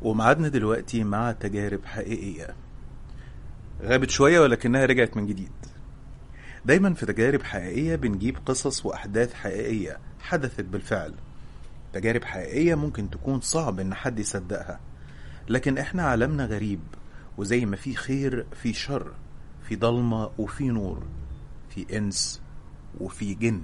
ومعادنا دلوقتي مع تجارب حقيقية غابت شوية ولكنها رجعت من جديد دايما في تجارب حقيقية بنجيب قصص وأحداث حقيقية حدثت بالفعل تجارب حقيقية ممكن تكون صعب إن حد يصدقها لكن إحنا عالمنا غريب وزي ما في خير في شر في ضلمة وفي نور في إنس وفي جن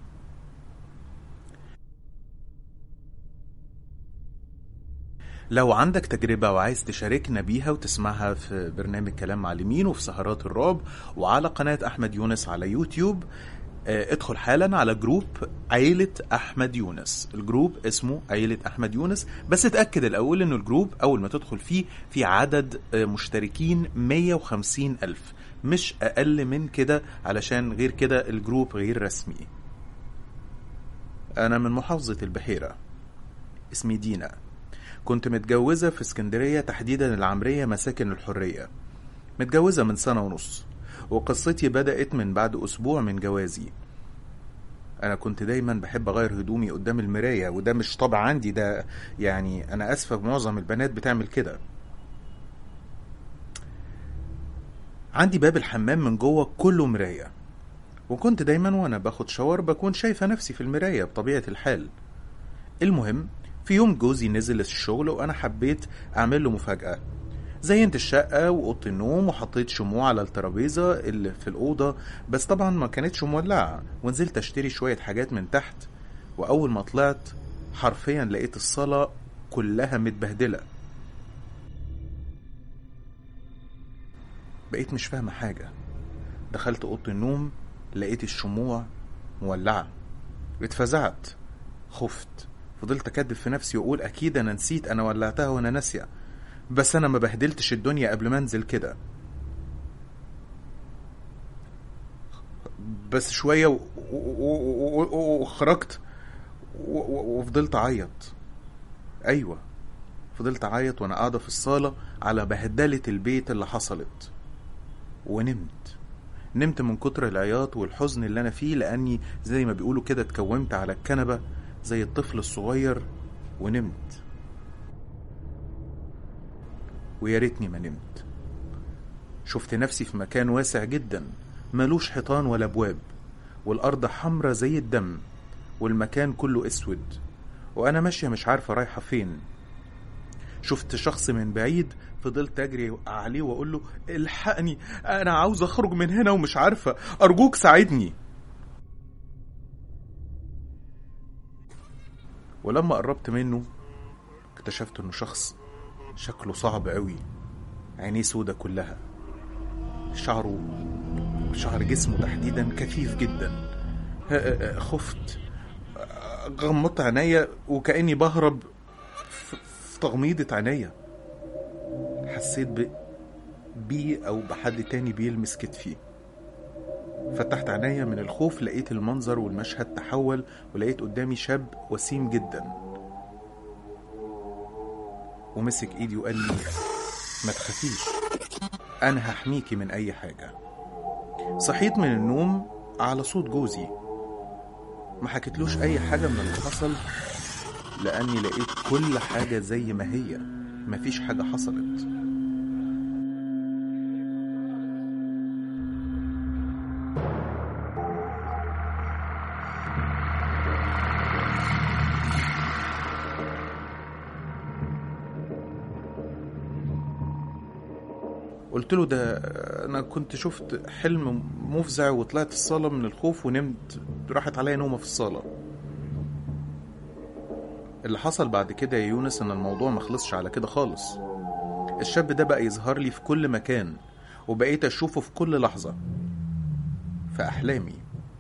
لو عندك تجربة وعايز تشاركنا بيها وتسمعها في برنامج كلام معلمين وفي سهرات الرعب وعلى قناة أحمد يونس على يوتيوب آه، ادخل حالا على جروب عيلة أحمد يونس الجروب اسمه عيلة أحمد يونس بس اتأكد الأول إنه الجروب أول ما تدخل فيه في عدد آه، مشتركين 150 ألف مش أقل من كده علشان غير كده الجروب غير رسمي أنا من محافظة البحيرة اسمي دينا كنت متجوزة في اسكندرية تحديدا العمرية مساكن الحرية متجوزة من سنة ونص وقصتي بدأت من بعد أسبوع من جوازي أنا كنت دايما بحب أغير هدومي قدام المراية وده مش طبع عندي ده يعني أنا أسفة معظم البنات بتعمل كده عندي باب الحمام من جوه كله مراية وكنت دايما وأنا باخد شاور بكون شايفة نفسي في المراية بطبيعة الحال المهم في يوم جوزي نزل الشغل وانا حبيت اعمل له مفاجأة زينت الشقة وأوضة النوم وحطيت شموع على الترابيزة اللي في الأوضة بس طبعا ما كانتش مولعة ونزلت أشتري شوية حاجات من تحت وأول ما طلعت حرفيا لقيت الصالة كلها متبهدلة بقيت مش فاهمة حاجة دخلت أوضة النوم لقيت الشموع مولعة اتفزعت خفت فضلت اكدب في نفسي واقول اكيد انا نسيت انا ولعتها وانا ناسيه بس انا ما بهدلتش الدنيا قبل ما انزل كده بس شويه و- و- و- و- وخرجت و- و- وفضلت اعيط ايوه فضلت اعيط وانا قاعده في الصاله على بهدله البيت اللي حصلت ونمت نمت من كتر العياط والحزن اللي انا فيه لاني زي ما بيقولوا كده اتكومت على الكنبه زي الطفل الصغير ونمت ويا ريتني ما نمت شفت نفسي في مكان واسع جدا ملوش حيطان ولا ابواب والارض حمرة زي الدم والمكان كله اسود وانا ماشيه مش عارفه رايحه فين شفت شخص من بعيد فضلت اجري عليه واقول له الحقني انا عاوز اخرج من هنا ومش عارفه ارجوك ساعدني ولما قربت منه اكتشفت انه شخص شكله صعب قوي عينيه سودة كلها شعره شعر جسمه تحديدا كثيف جدا ه- ه- خفت غمضت عينيا وكأني بهرب ف- في تغميضة عينيا حسيت ب... بيه أو بحد تاني بيلمس كتفي فتحت عينيا من الخوف لقيت المنظر والمشهد تحول ولقيت قدامي شاب وسيم جدا ومسك ايدي وقال لي ما تخافيش انا هحميكي من اي حاجه صحيت من النوم على صوت جوزي ما حكيتلوش اي حاجه من اللي حصل لاني لقيت كل حاجه زي ما هي مفيش حاجه حصلت قلت له ده انا كنت شفت حلم مفزع وطلعت الصاله من الخوف ونمت راحت عليا نومه في الصاله اللي حصل بعد كده يا يونس ان الموضوع ما خلصش على كده خالص الشاب ده بقى يظهر لي في كل مكان وبقيت اشوفه في كل لحظه في احلامي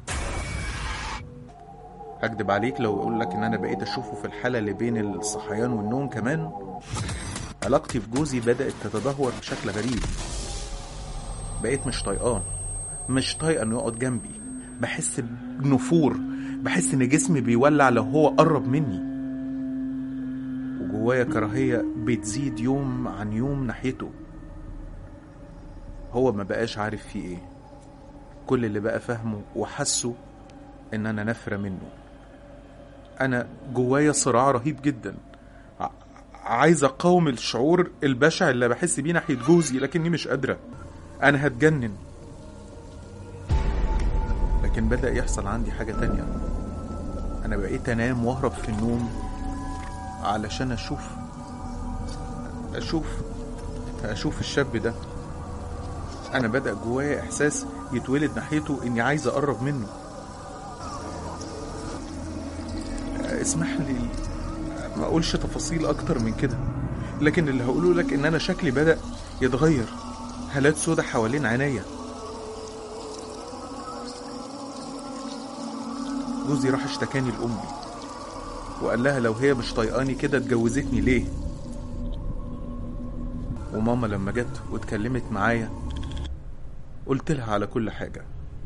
هكدب عليك لو اقول لك ان انا بقيت اشوفه في الحاله اللي بين الصحيان والنوم كمان علاقتي بجوزي بدأت تتدهور بشكل غريب بقيت مش طايقاه مش طايقه انه يقعد جنبي بحس بنفور بحس ان جسمي بيولع لو هو قرب مني وجوايا كراهية بتزيد يوم عن يوم ناحيته هو ما بقاش عارف فيه ايه كل اللي بقى فاهمه وحسه ان انا نفرة منه انا جوايا صراع رهيب جدا ع- عايزة أقاوم الشعور البشع اللي بحس بيه ناحية جوزي لكني مش قادرة أنا هتجنن لكن بدأ يحصل عندي حاجة تانية أنا بقيت أنام وأهرب في النوم علشان أشوف أشوف أشوف الشاب ده أنا بدأ جوايا إحساس يتولد ناحيته إني عايز أقرب منه اسمح لي ما أقولش تفاصيل أكتر من كده لكن اللي هقوله لك إن أنا شكلي بدأ يتغير هالات سودة حوالين عينيا جوزي راح اشتكاني لأمي وقال لها لو هي مش طايقاني كده اتجوزتني ليه وماما لما جت واتكلمت معايا قلت لها على كل حاجة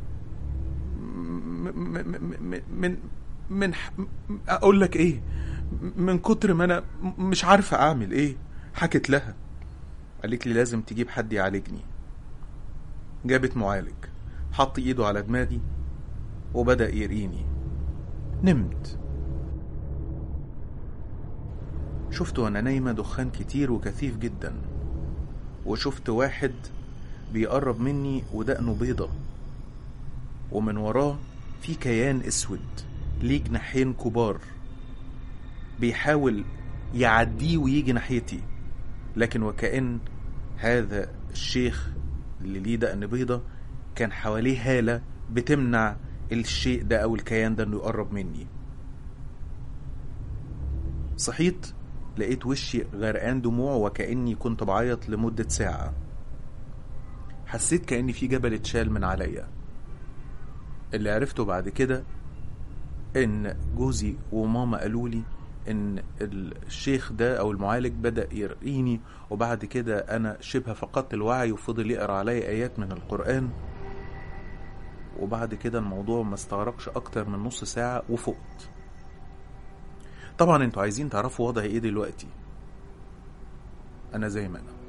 م- م- م- م- من من ح- م- اقول لك ايه من كتر ما انا م- مش عارفة اعمل ايه حكت لها قالت لي لازم تجيب حد يعالجني جابت معالج حط ايده على دماغي وبدأ يرقيني نمت شفت وانا نايمة دخان كتير وكثيف جدا وشفت واحد بيقرب مني ودقنه بيضة ومن وراه في كيان اسود ليه جناحين كبار بيحاول يعديه ويجي ناحيتي لكن وكأن هذا الشيخ اللي ليه دقن بيضة كان حواليه هالة بتمنع الشيء ده أو الكيان ده إنه يقرب مني صحيت لقيت وشي غرقان دموع وكأني كنت بعيط لمدة ساعة حسيت كأني في جبل اتشال من عليا اللي عرفته بعد كده ان جوزي وماما قالوا لي ان الشيخ ده او المعالج بدأ يرقيني وبعد كده انا شبه فقدت الوعي وفضل يقرا عليا ايات من القرآن وبعد كده الموضوع ما استغرقش اكتر من نص ساعة وفقت طبعا انتوا عايزين تعرفوا وضعي ايه دلوقتي انا زي ما انا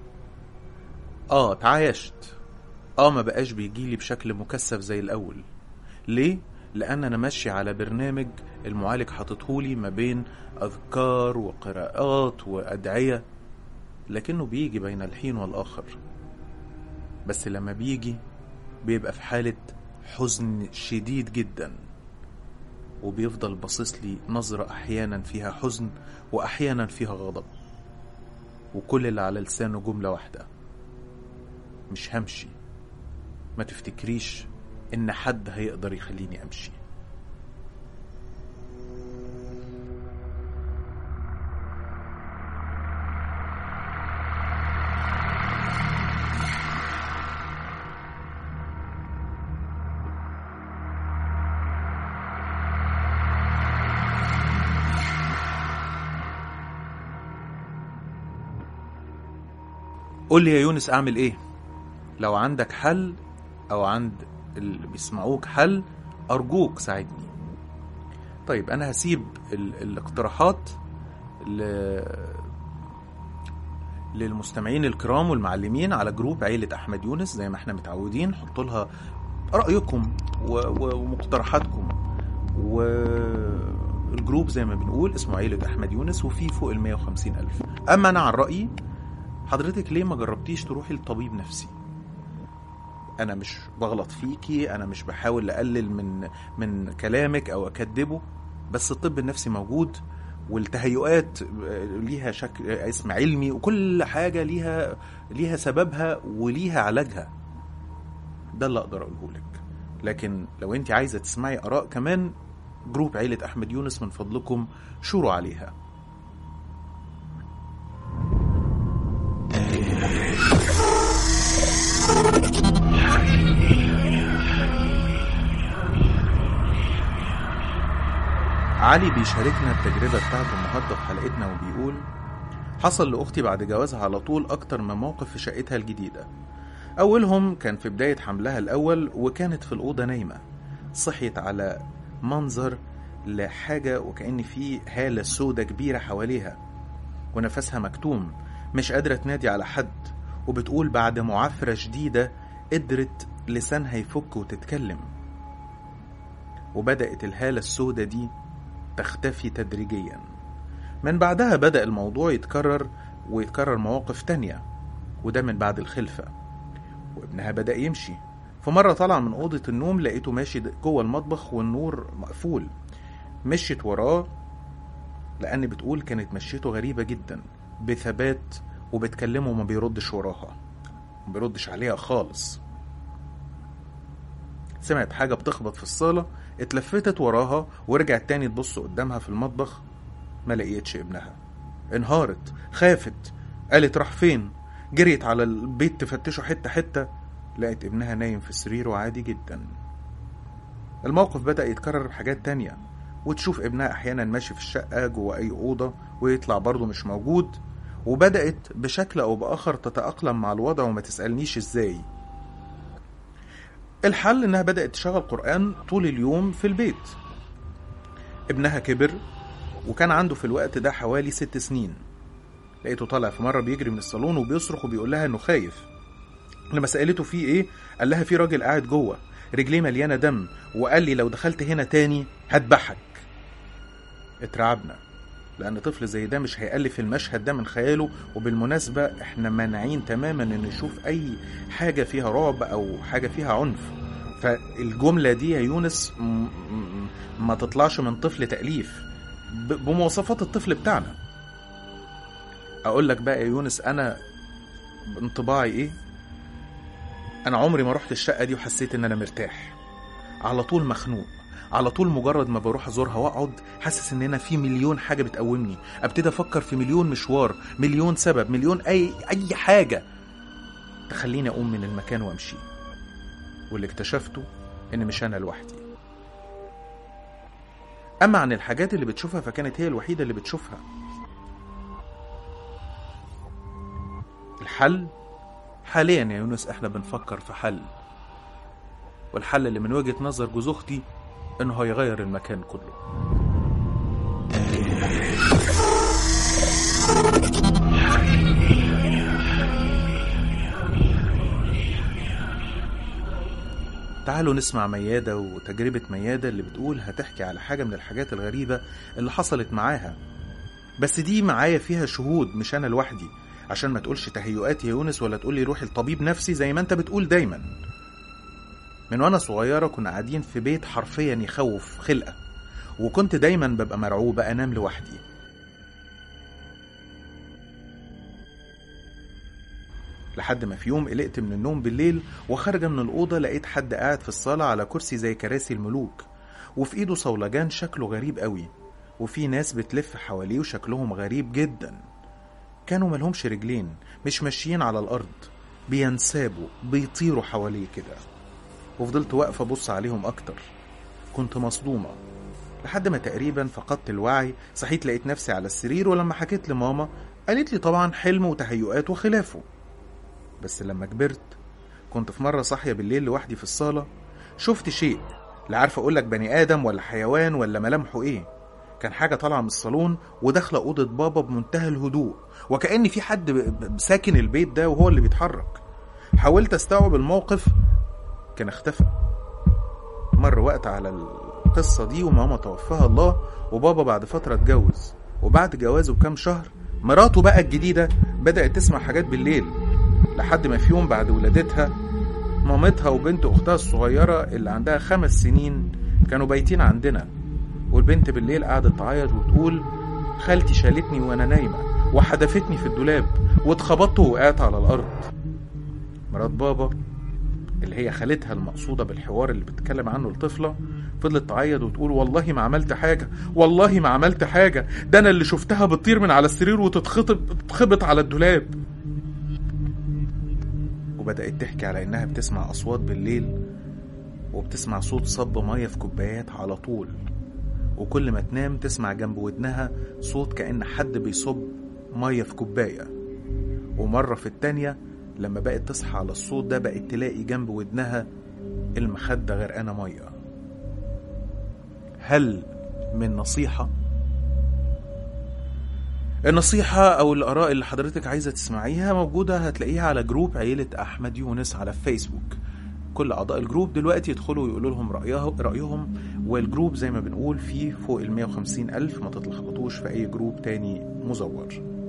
اه تعايشت اه ما بقاش بيجيلي بشكل مكثف زي الاول ليه لان انا ماشي على برنامج المعالج حاططهولي ما بين اذكار وقراءات وادعيه لكنه بيجي بين الحين والاخر بس لما بيجي بيبقى في حاله حزن شديد جدا وبيفضل باصص لي نظرة أحيانا فيها حزن وأحيانا فيها غضب وكل اللي على لسانه جملة واحدة مش همشي ما تفتكريش إن حد هيقدر يخليني أمشي قول لي يا يونس أعمل إيه لو عندك حل أو عند اللي بيسمعوك حل أرجوك ساعدني طيب أنا هسيب ال... الاقتراحات ل... للمستمعين الكرام والمعلمين على جروب عيلة أحمد يونس زي ما احنا متعودين حطوا لها رأيكم و... و... ومقترحاتكم والجروب زي ما بنقول اسمه عيلة أحمد يونس وفيه فوق ال 150 ألف أما أنا عن رأيي حضرتك ليه ما جربتيش تروحي لطبيب نفسي انا مش بغلط فيكي انا مش بحاول اقلل من من كلامك او اكذبه بس الطب النفسي موجود والتهيؤات ليها شكل اسم علمي وكل حاجه ليها ليها سببها وليها علاجها ده اللي اقدر اقوله لك لكن لو انت عايزه تسمعي اراء كمان جروب عيله احمد يونس من فضلكم شوروا عليها علي بيشاركنا التجربة بتاعته النهاردة في حلقتنا وبيقول حصل لأختي بعد جوازها على طول أكتر من موقف في شقتها الجديدة أولهم كان في بداية حملها الأول وكانت في الأوضة نايمة صحيت على منظر لحاجة وكأن في هالة سودة كبيرة حواليها ونفسها مكتوم مش قادرة تنادي على حد وبتقول بعد معافرة شديدة قدرت لسانها يفك وتتكلم وبدأت الهالة السودة دي تختفي تدريجيا من بعدها بدأ الموضوع يتكرر ويتكرر مواقف تانية وده من بعد الخلفة وابنها بدأ يمشي فمرة طلع من أوضة النوم لقيته ماشي جوه المطبخ والنور مقفول مشيت وراه لأن بتقول كانت مشيته غريبة جدا بثبات وبتكلمه وما بيردش وراها ما بيردش عليها خالص سمعت حاجة بتخبط في الصالة اتلفتت وراها ورجعت تاني تبص قدامها في المطبخ ما لقيتش ابنها انهارت خافت قالت راح فين جريت على البيت تفتشه حتة حتة لقيت ابنها نايم في سريره عادي جدا الموقف بدأ يتكرر بحاجات تانية وتشوف ابنها أحيانا ماشي في الشقة جوه أي أوضة ويطلع برضه مش موجود وبدأت بشكل أو بآخر تتأقلم مع الوضع وما تسألنيش إزاي الحل إنها بدأت تشغل قرآن طول اليوم في البيت ابنها كبر وكان عنده في الوقت ده حوالي ست سنين لقيته طالع في مرة بيجري من الصالون وبيصرخ وبيقول لها إنه خايف لما سألته فيه إيه قال لها في راجل قاعد جوه رجليه مليانة دم وقال لي لو دخلت هنا تاني هذبحك اترعبنا لأن طفل زي ده مش هيألف المشهد ده من خياله وبالمناسبة احنا مانعين تماما ان نشوف أي حاجة فيها رعب أو حاجة فيها عنف فالجملة دي يا يونس م- م- ما تطلعش من طفل تأليف ب- بمواصفات الطفل بتاعنا أقول لك بقى يا يونس أنا انطباعي إيه أنا عمري ما رحت الشقة دي وحسيت إن أنا مرتاح على طول مخنوق على طول مجرد ما بروح ازورها واقعد حاسس ان انا في مليون حاجه بتقومني ابتدي افكر في مليون مشوار مليون سبب مليون اي اي حاجه تخليني اقوم من المكان وامشي واللي اكتشفته ان مش انا لوحدي اما عن الحاجات اللي بتشوفها فكانت هي الوحيده اللي بتشوفها الحل حاليا يا يونس احنا بنفكر في حل والحل اللي من وجهة نظر جوز اختي انه هيغير المكان كله تعالوا نسمع ميادة وتجربة ميادة اللي بتقول هتحكي على حاجة من الحاجات الغريبة اللي حصلت معاها بس دي معايا فيها شهود مش أنا لوحدي عشان ما تقولش تهيؤات يا يونس ولا تقولي روحي لطبيب نفسي زي ما انت بتقول دايما من وانا صغيرة كنا قاعدين في بيت حرفيا يخوف خلقة وكنت دايما ببقى مرعوبة انام لوحدي لحد ما في يوم قلقت من النوم بالليل وخارجة من الأوضة لقيت حد قاعد في الصالة على كرسي زي كراسي الملوك وفي إيده صولجان شكله غريب قوي وفي ناس بتلف حواليه وشكلهم غريب جدا كانوا ملهمش رجلين مش ماشيين على الأرض بينسابوا بيطيروا حواليه كده وفضلت واقفة أبص عليهم أكتر كنت مصدومة لحد ما تقريبا فقدت الوعي صحيت لقيت نفسي على السرير ولما حكيت لماما قالت لي طبعا حلم وتهيؤات وخلافه بس لما كبرت كنت في مرة صاحية بالليل لوحدي في الصالة شفت شيء لا عارف أقولك بني آدم ولا حيوان ولا ملامحه إيه كان حاجة طالعة من الصالون وداخلة أوضة بابا بمنتهى الهدوء وكأن في حد ب- ب- ساكن البيت ده وهو اللي بيتحرك حاولت استوعب الموقف كان اختفى مر وقت على القصة دي وماما توفاها الله وبابا بعد فترة اتجوز وبعد جوازه بكام شهر مراته بقى الجديدة بدأت تسمع حاجات بالليل لحد ما في يوم بعد ولادتها مامتها وبنت أختها الصغيرة اللي عندها خمس سنين كانوا بايتين عندنا والبنت بالليل قعدت تعيط وتقول خالتي شالتني وأنا نايمة وحدفتني في الدولاب واتخبطت ووقعت على الأرض مرات بابا اللي هي خالتها المقصودة بالحوار اللي بتتكلم عنه الطفلة فضلت تعيط وتقول والله ما عملت حاجة والله ما عملت حاجة ده أنا اللي شفتها بتطير من على السرير وتتخطب تتخبط على الدولاب وبدأت تحكي على إنها بتسمع أصوات بالليل وبتسمع صوت صب مية في كوبايات على طول وكل ما تنام تسمع جنب ودنها صوت كأن حد بيصب مية في كوباية ومرة في التانية لما بقت تصحى على الصوت ده بقت تلاقي جنب ودنها المخدة غرقانة مية هل من نصيحة؟ النصيحة أو الآراء اللي حضرتك عايزة تسمعيها موجودة هتلاقيها على جروب عيلة أحمد يونس على فيسبوك كل اعضاء الجروب دلوقتي يدخلوا ويقولوا لهم رأيه رايهم والجروب زي ما بنقول فيه فوق ال 150 الف ما تتلخبطوش في اي جروب تاني مزور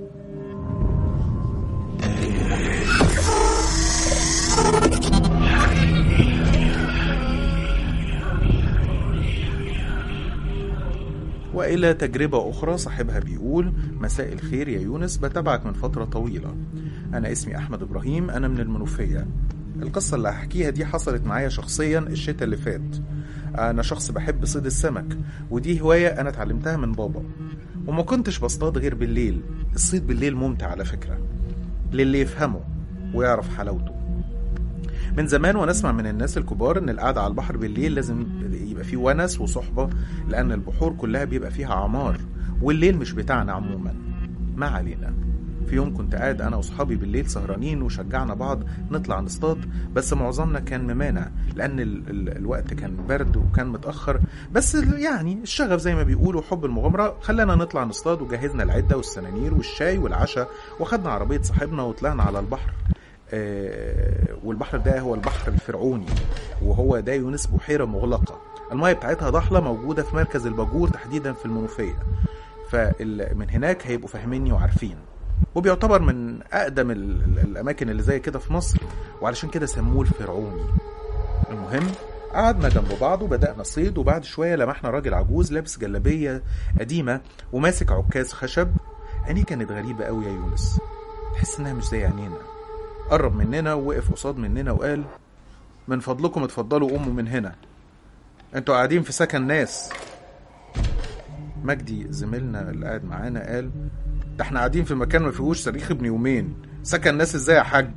وإلى تجربة أخرى صاحبها بيقول مساء الخير يا يونس بتابعك من فترة طويلة أنا اسمي أحمد إبراهيم أنا من المنوفية القصة اللي هحكيها دي حصلت معايا شخصيا الشتاء اللي فات أنا شخص بحب صيد السمك ودي هواية أنا اتعلمتها من بابا وما كنتش بصطاد غير بالليل الصيد بالليل ممتع على فكرة للي يفهمه ويعرف حلاوته من زمان وانا اسمع من الناس الكبار ان القعده على البحر بالليل لازم يبقى فيه ونس وصحبه لان البحور كلها بيبقى فيها عمار والليل مش بتاعنا عموما ما علينا في يوم كنت قاعد انا واصحابي بالليل سهرانين وشجعنا بعض نطلع نصطاد بس معظمنا كان ممانع لان ال ال الوقت كان برد وكان متاخر بس يعني الشغف زي ما بيقولوا حب المغامره خلانا نطلع نصطاد وجهزنا العده والسنانير والشاي والعشاء واخدنا عربيه صاحبنا وطلعنا على البحر آه، والبحر ده هو البحر الفرعوني وهو ده يونس بحيرة مغلقة المياه بتاعتها ضحلة موجودة في مركز الباجور تحديدا في المنوفية فمن هناك هيبقوا فاهميني وعارفين وبيعتبر من أقدم ال- ال- الأماكن اللي زي كده في مصر وعلشان كده سموه الفرعوني المهم قعدنا جنب بعض وبدأنا الصيد وبعد شوية لمحنا راجل عجوز لابس جلابية قديمة وماسك عكاز خشب عينيه كانت غريبة قوي يا يونس تحس إنها مش زي عينينا قرب مننا ووقف قصاد مننا وقال من فضلكم اتفضلوا قوموا من هنا انتوا قاعدين في سكن ناس مجدي زميلنا اللي قاعد معانا قال ده احنا قاعدين في مكان ما فيهوش صريخ ابن يومين سكن ناس ازاي يا حاج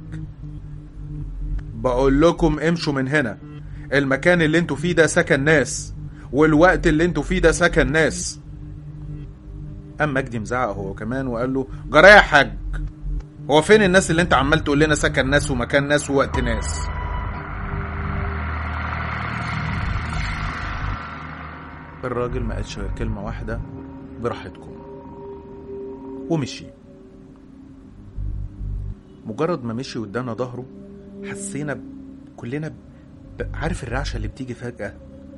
بقول لكم امشوا من هنا المكان اللي انتوا فيه ده سكن ناس والوقت اللي انتوا فيه ده سكن ناس قام مجدي مزعق هو كمان وقال له جرى يا حاج هو فين الناس اللي انت عمال تقول لنا سكن ناس ومكان ناس ووقت ناس الراجل ما قالش غير كلمة واحدة براحتكم ومشي مجرد ما مشي وادانا ظهره حسينا ب... كلنا ب... عارف الرعشة اللي بتيجي فجأة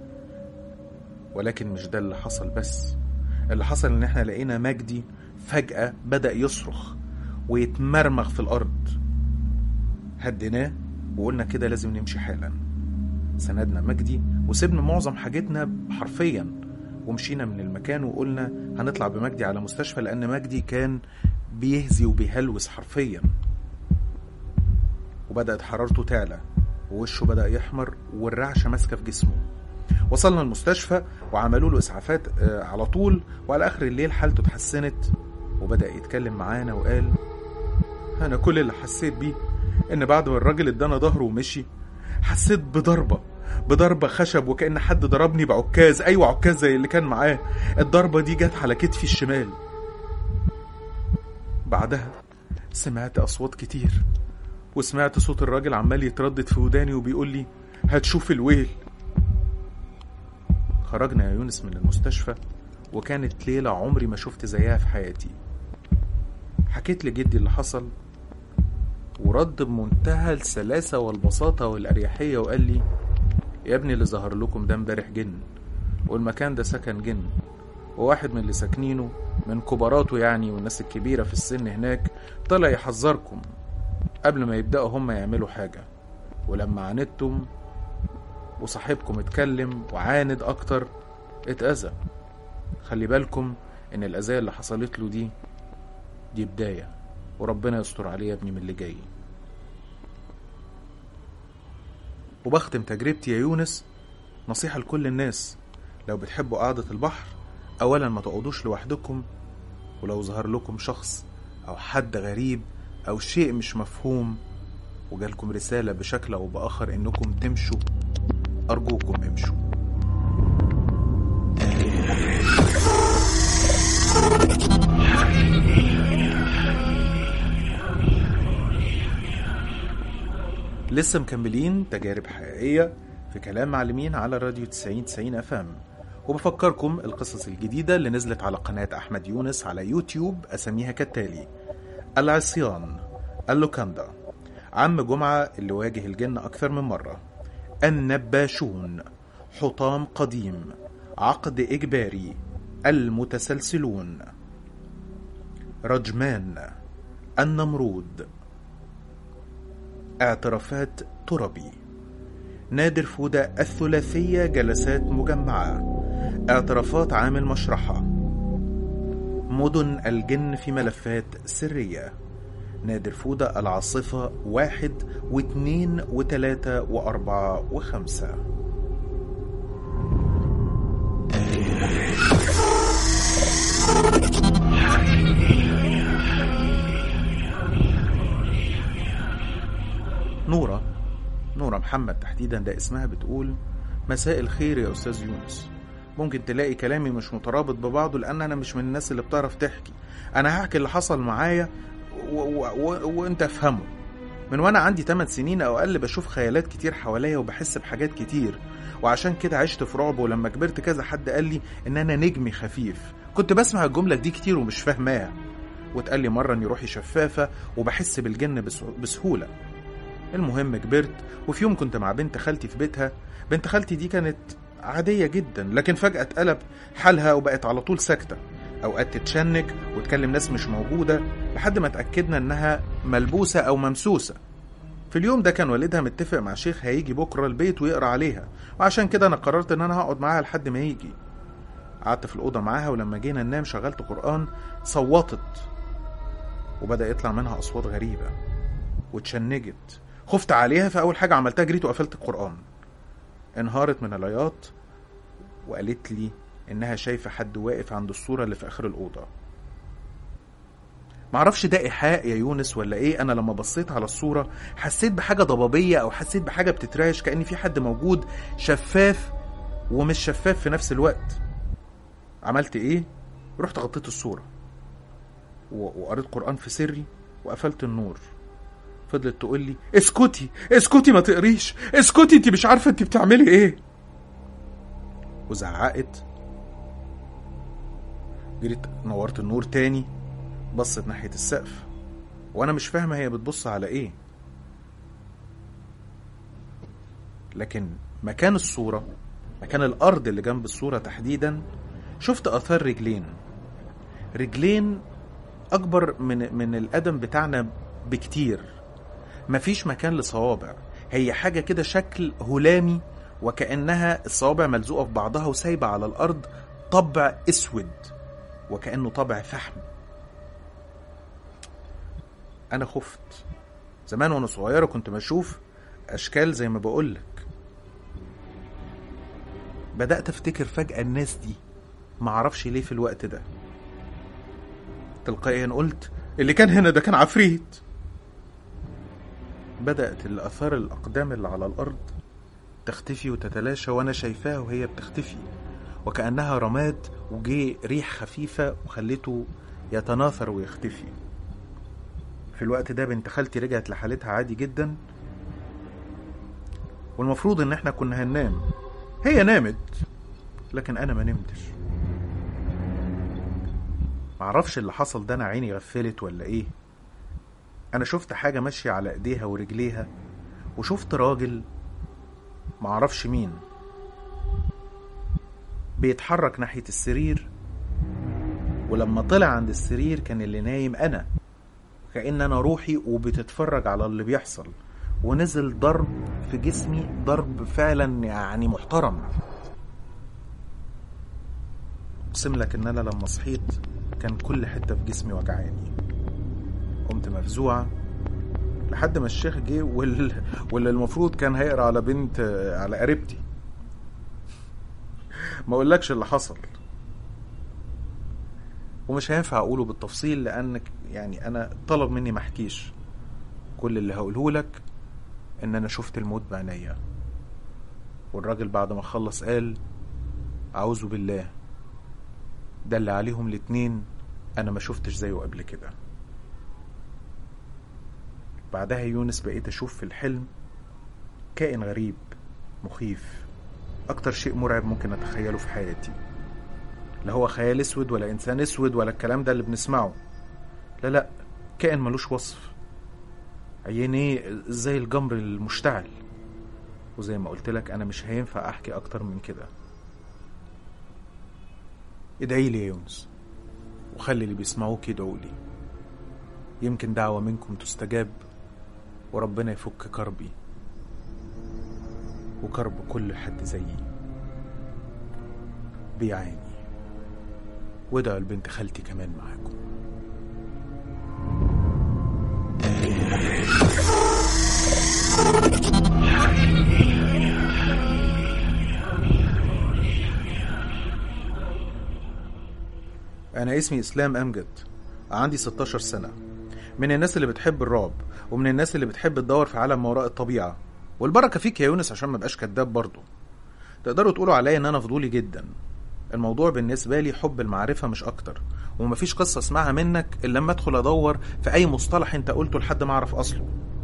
ولكن مش ده اللي حصل بس اللي حصل ان احنا لقينا مجدي فجأة بدأ يصرخ ويتمرمغ في الأرض هديناه وقلنا كده لازم نمشي حالا سندنا مجدي وسيبنا معظم حاجتنا حرفيا ومشينا من المكان وقلنا هنطلع بمجدي على مستشفى لأن مجدي كان بيهزي وبيهلوس حرفيا وبدأت حرارته تعلى ووشه بدأ يحمر والرعشة ماسكة في جسمه وصلنا المستشفى وعملوا له إسعافات آه، على طول وعلى آخر الليل حالته اتحسنت وبدأ يتكلم معانا وقال أنا كل اللي حسيت بيه إن بعد ما الراجل ادانا ظهره ومشي حسيت بضربة بضربة خشب وكأن حد ضربني بعكاز أيوة عكاز زي اللي كان معاه الضربة دي جت على كتفي الشمال بعدها سمعت أصوات كتير وسمعت صوت الراجل عمال يتردد في وداني وبيقول لي هتشوف الويل خرجنا يا يونس من المستشفى وكانت ليلة عمري ما شفت زيها في حياتي حكيت لجدي اللي حصل ورد بمنتهى السلاسة والبساطة والأريحية وقال لي يا ابني اللي ظهر لكم ده امبارح جن والمكان ده سكن جن وواحد من اللي ساكنينه من كباراته يعني والناس الكبيرة في السن هناك طلع يحذركم قبل ما يبدأوا هم يعملوا حاجة ولما عاندتم وصاحبكم اتكلم وعاند أكتر اتأذى خلي بالكم إن الأذية اللي حصلت له دي دي بداية وربنا يستر عليه يا ابني من اللي جاي وبختم تجربتي يا يونس نصيحة لكل الناس لو بتحبوا قعدة البحر أولا ما تقعدوش لوحدكم ولو ظهر لكم شخص أو حد غريب أو شيء مش مفهوم وجالكم رسالة بشكل أو بآخر إنكم تمشوا أرجوكم امشوا لسه مكملين تجارب حقيقية في كلام معلمين على راديو 90 90 اف ام وبفكركم القصص الجديدة اللي نزلت على قناة أحمد يونس على يوتيوب أسميها كالتالي العصيان اللوكاندا عم جمعة اللي واجه الجن أكثر من مرة النباشون حطام قديم عقد إجباري المتسلسلون رجمان النمرود اعترافات تربي نادر فودة الثلاثية جلسات مجمعة اعترافات عامل مشرحة مدن الجن في ملفات سرية نادر فودة العاصفة واحد واثنين وثلاثة وأربعة وخمسة نورة نورة محمد تحديدا ده اسمها بتقول مساء الخير يا أستاذ يونس ممكن تلاقي كلامي مش مترابط ببعضه لأن أنا مش من الناس اللي بتعرف تحكي أنا هحكي اللي حصل معايا و... و... و... وأنت افهمه من وأنا عندي 8 سنين أو أقل بشوف خيالات كتير حواليا وبحس بحاجات كتير وعشان كده عشت في رعب ولما كبرت كذا حد قال لي إن أنا نجمي خفيف كنت بسمع الجملة دي كتير ومش فاهماها واتقال لي مرة إن روحي شفافة وبحس بالجن بس... بسهولة المهم كبرت وفي يوم كنت مع بنت خالتي في بيتها بنت خالتي دي كانت عادية جدا لكن فجأة اتقلب حالها وبقت على طول ساكتة أوقات تتشنج وتكلم ناس مش موجودة لحد ما اتأكدنا إنها ملبوسة أو ممسوسة في اليوم ده كان والدها متفق مع شيخ هيجي بكرة البيت ويقرأ عليها وعشان كده أنا قررت إن أنا هقعد معاها لحد ما يجي قعدت في الأوضة معاها ولما جينا ننام شغلت قرآن صوتت وبدأ يطلع منها أصوات غريبة واتشنجت خفت عليها فأول حاجة عملتها جريت وقفلت القرآن انهارت من العياط وقالت لي إنها شايفة حد واقف عند الصورة اللي في آخر الأوضة معرفش ده إيحاء يا يونس ولا إيه أنا لما بصيت على الصورة حسيت بحاجة ضبابية أو حسيت بحاجة بتتراش كأن في حد موجود شفاف ومش شفاف في نفس الوقت عملت إيه؟ رحت غطيت الصورة و- وقريت قرآن في سري وقفلت النور فضلت تقول لي اسكتي اسكتي ما تقريش اسكتي انت مش عارفه انت بتعملي ايه وزعقت جريت نورت النور تاني بصت ناحيه السقف وانا مش فاهمه هي بتبص على ايه لكن مكان الصوره مكان الارض اللي جنب الصوره تحديدا شفت اثار رجلين رجلين اكبر من من القدم بتاعنا بكتير مفيش مكان لصوابع هي حاجة كده شكل هلامي وكأنها الصوابع ملزوقة في بعضها وسايبة على الأرض طبع أسود وكأنه طبع فحم أنا خفت زمان وأنا صغيرة كنت بشوف أشكال زي ما بقولك بدأت أفتكر فجأة الناس دي معرفش ليه في الوقت ده تلقائيا قلت اللي كان هنا ده كان عفريت بدأت الآثار الأقدام اللي على الأرض تختفي وتتلاشى وأنا شايفاها وهي بتختفي وكأنها رماد وجي ريح خفيفة وخلته يتناثر ويختفي في الوقت ده بنت خالتي رجعت لحالتها عادي جدا والمفروض ان احنا كنا هننام هي نامت لكن انا ما نمتش معرفش اللي حصل ده انا عيني غفلت ولا ايه انا شفت حاجة ماشية على ايديها ورجليها وشفت راجل معرفش مين بيتحرك ناحية السرير ولما طلع عند السرير كان اللي نايم انا كأن انا روحي وبتتفرج على اللي بيحصل ونزل ضرب في جسمي ضرب فعلا يعني محترم اقسم لك ان انا لما صحيت كان كل حته في جسمي وجعاني قمت مفزوعه لحد ما الشيخ جه وال... واللي المفروض كان هيقرا على بنت على قريبتي ما اقولكش اللي حصل ومش هينفع اقوله بالتفصيل لانك يعني انا طلب مني ما احكيش كل اللي هقوله لك ان انا شفت الموت بعينيا والراجل بعد ما خلص قال اعوذ بالله ده اللي عليهم الاتنين انا ما شفتش زيه قبل كده بعدها يونس بقيت اشوف في الحلم كائن غريب مخيف اكتر شيء مرعب ممكن اتخيله في حياتي لا هو خيال اسود ولا انسان اسود ولا الكلام ده اللي بنسمعه لا لا كائن ملوش وصف عينيه زي الجمر المشتعل وزي ما قلت لك انا مش هينفع احكي اكتر من كده ادعي لي يا يونس وخلي اللي بيسمعوك يدعوا لي يمكن دعوة منكم تستجاب وربنا يفك كربي وكرب كل حد زيي بيعاني وادعوا لبنت خالتي كمان معاكم أنا اسمي إسلام أمجد عندي 16 سنة من الناس اللي بتحب الرعب ومن الناس اللي بتحب تدور في عالم ما وراء الطبيعة والبركة فيك يا يونس عشان ما بقاش كداب برضه تقدروا تقولوا عليا إن أنا فضولي جدا الموضوع بالنسبة لي حب المعرفة مش أكتر ومفيش قصة اسمعها منك إلا لما أدخل أدور في أي مصطلح أنت قلته لحد ما أعرف أصله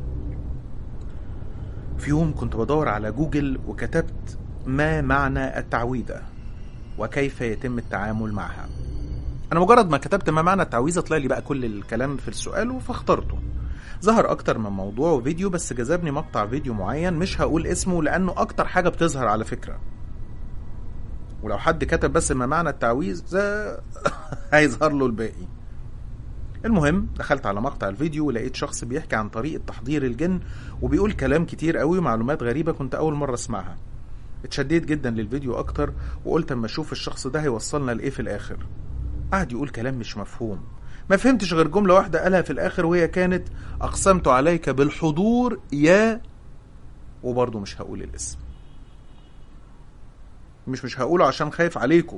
في يوم كنت بدور على جوجل وكتبت ما معنى التعويذة وكيف يتم التعامل معها انا مجرد ما كتبت ما معنى التعويذه طلع لي بقى كل الكلام في السؤال فاخترته ظهر اكتر من موضوع وفيديو بس جذبني مقطع فيديو معين مش هقول اسمه لانه اكتر حاجه بتظهر على فكره ولو حد كتب بس ما معنى التعويذ هيظهر له الباقي المهم دخلت على مقطع الفيديو ولقيت شخص بيحكي عن طريقة تحضير الجن وبيقول كلام كتير قوي ومعلومات غريبة كنت أول مرة أسمعها اتشديت جدا للفيديو أكتر وقلت أما أشوف الشخص ده هيوصلنا لإيه في الآخر قعد يقول كلام مش مفهوم ما فهمتش غير جملة واحدة قالها في الآخر وهي كانت أقسمت عليك بالحضور يا وبرضه مش هقول الاسم مش مش هقوله عشان خايف عليكم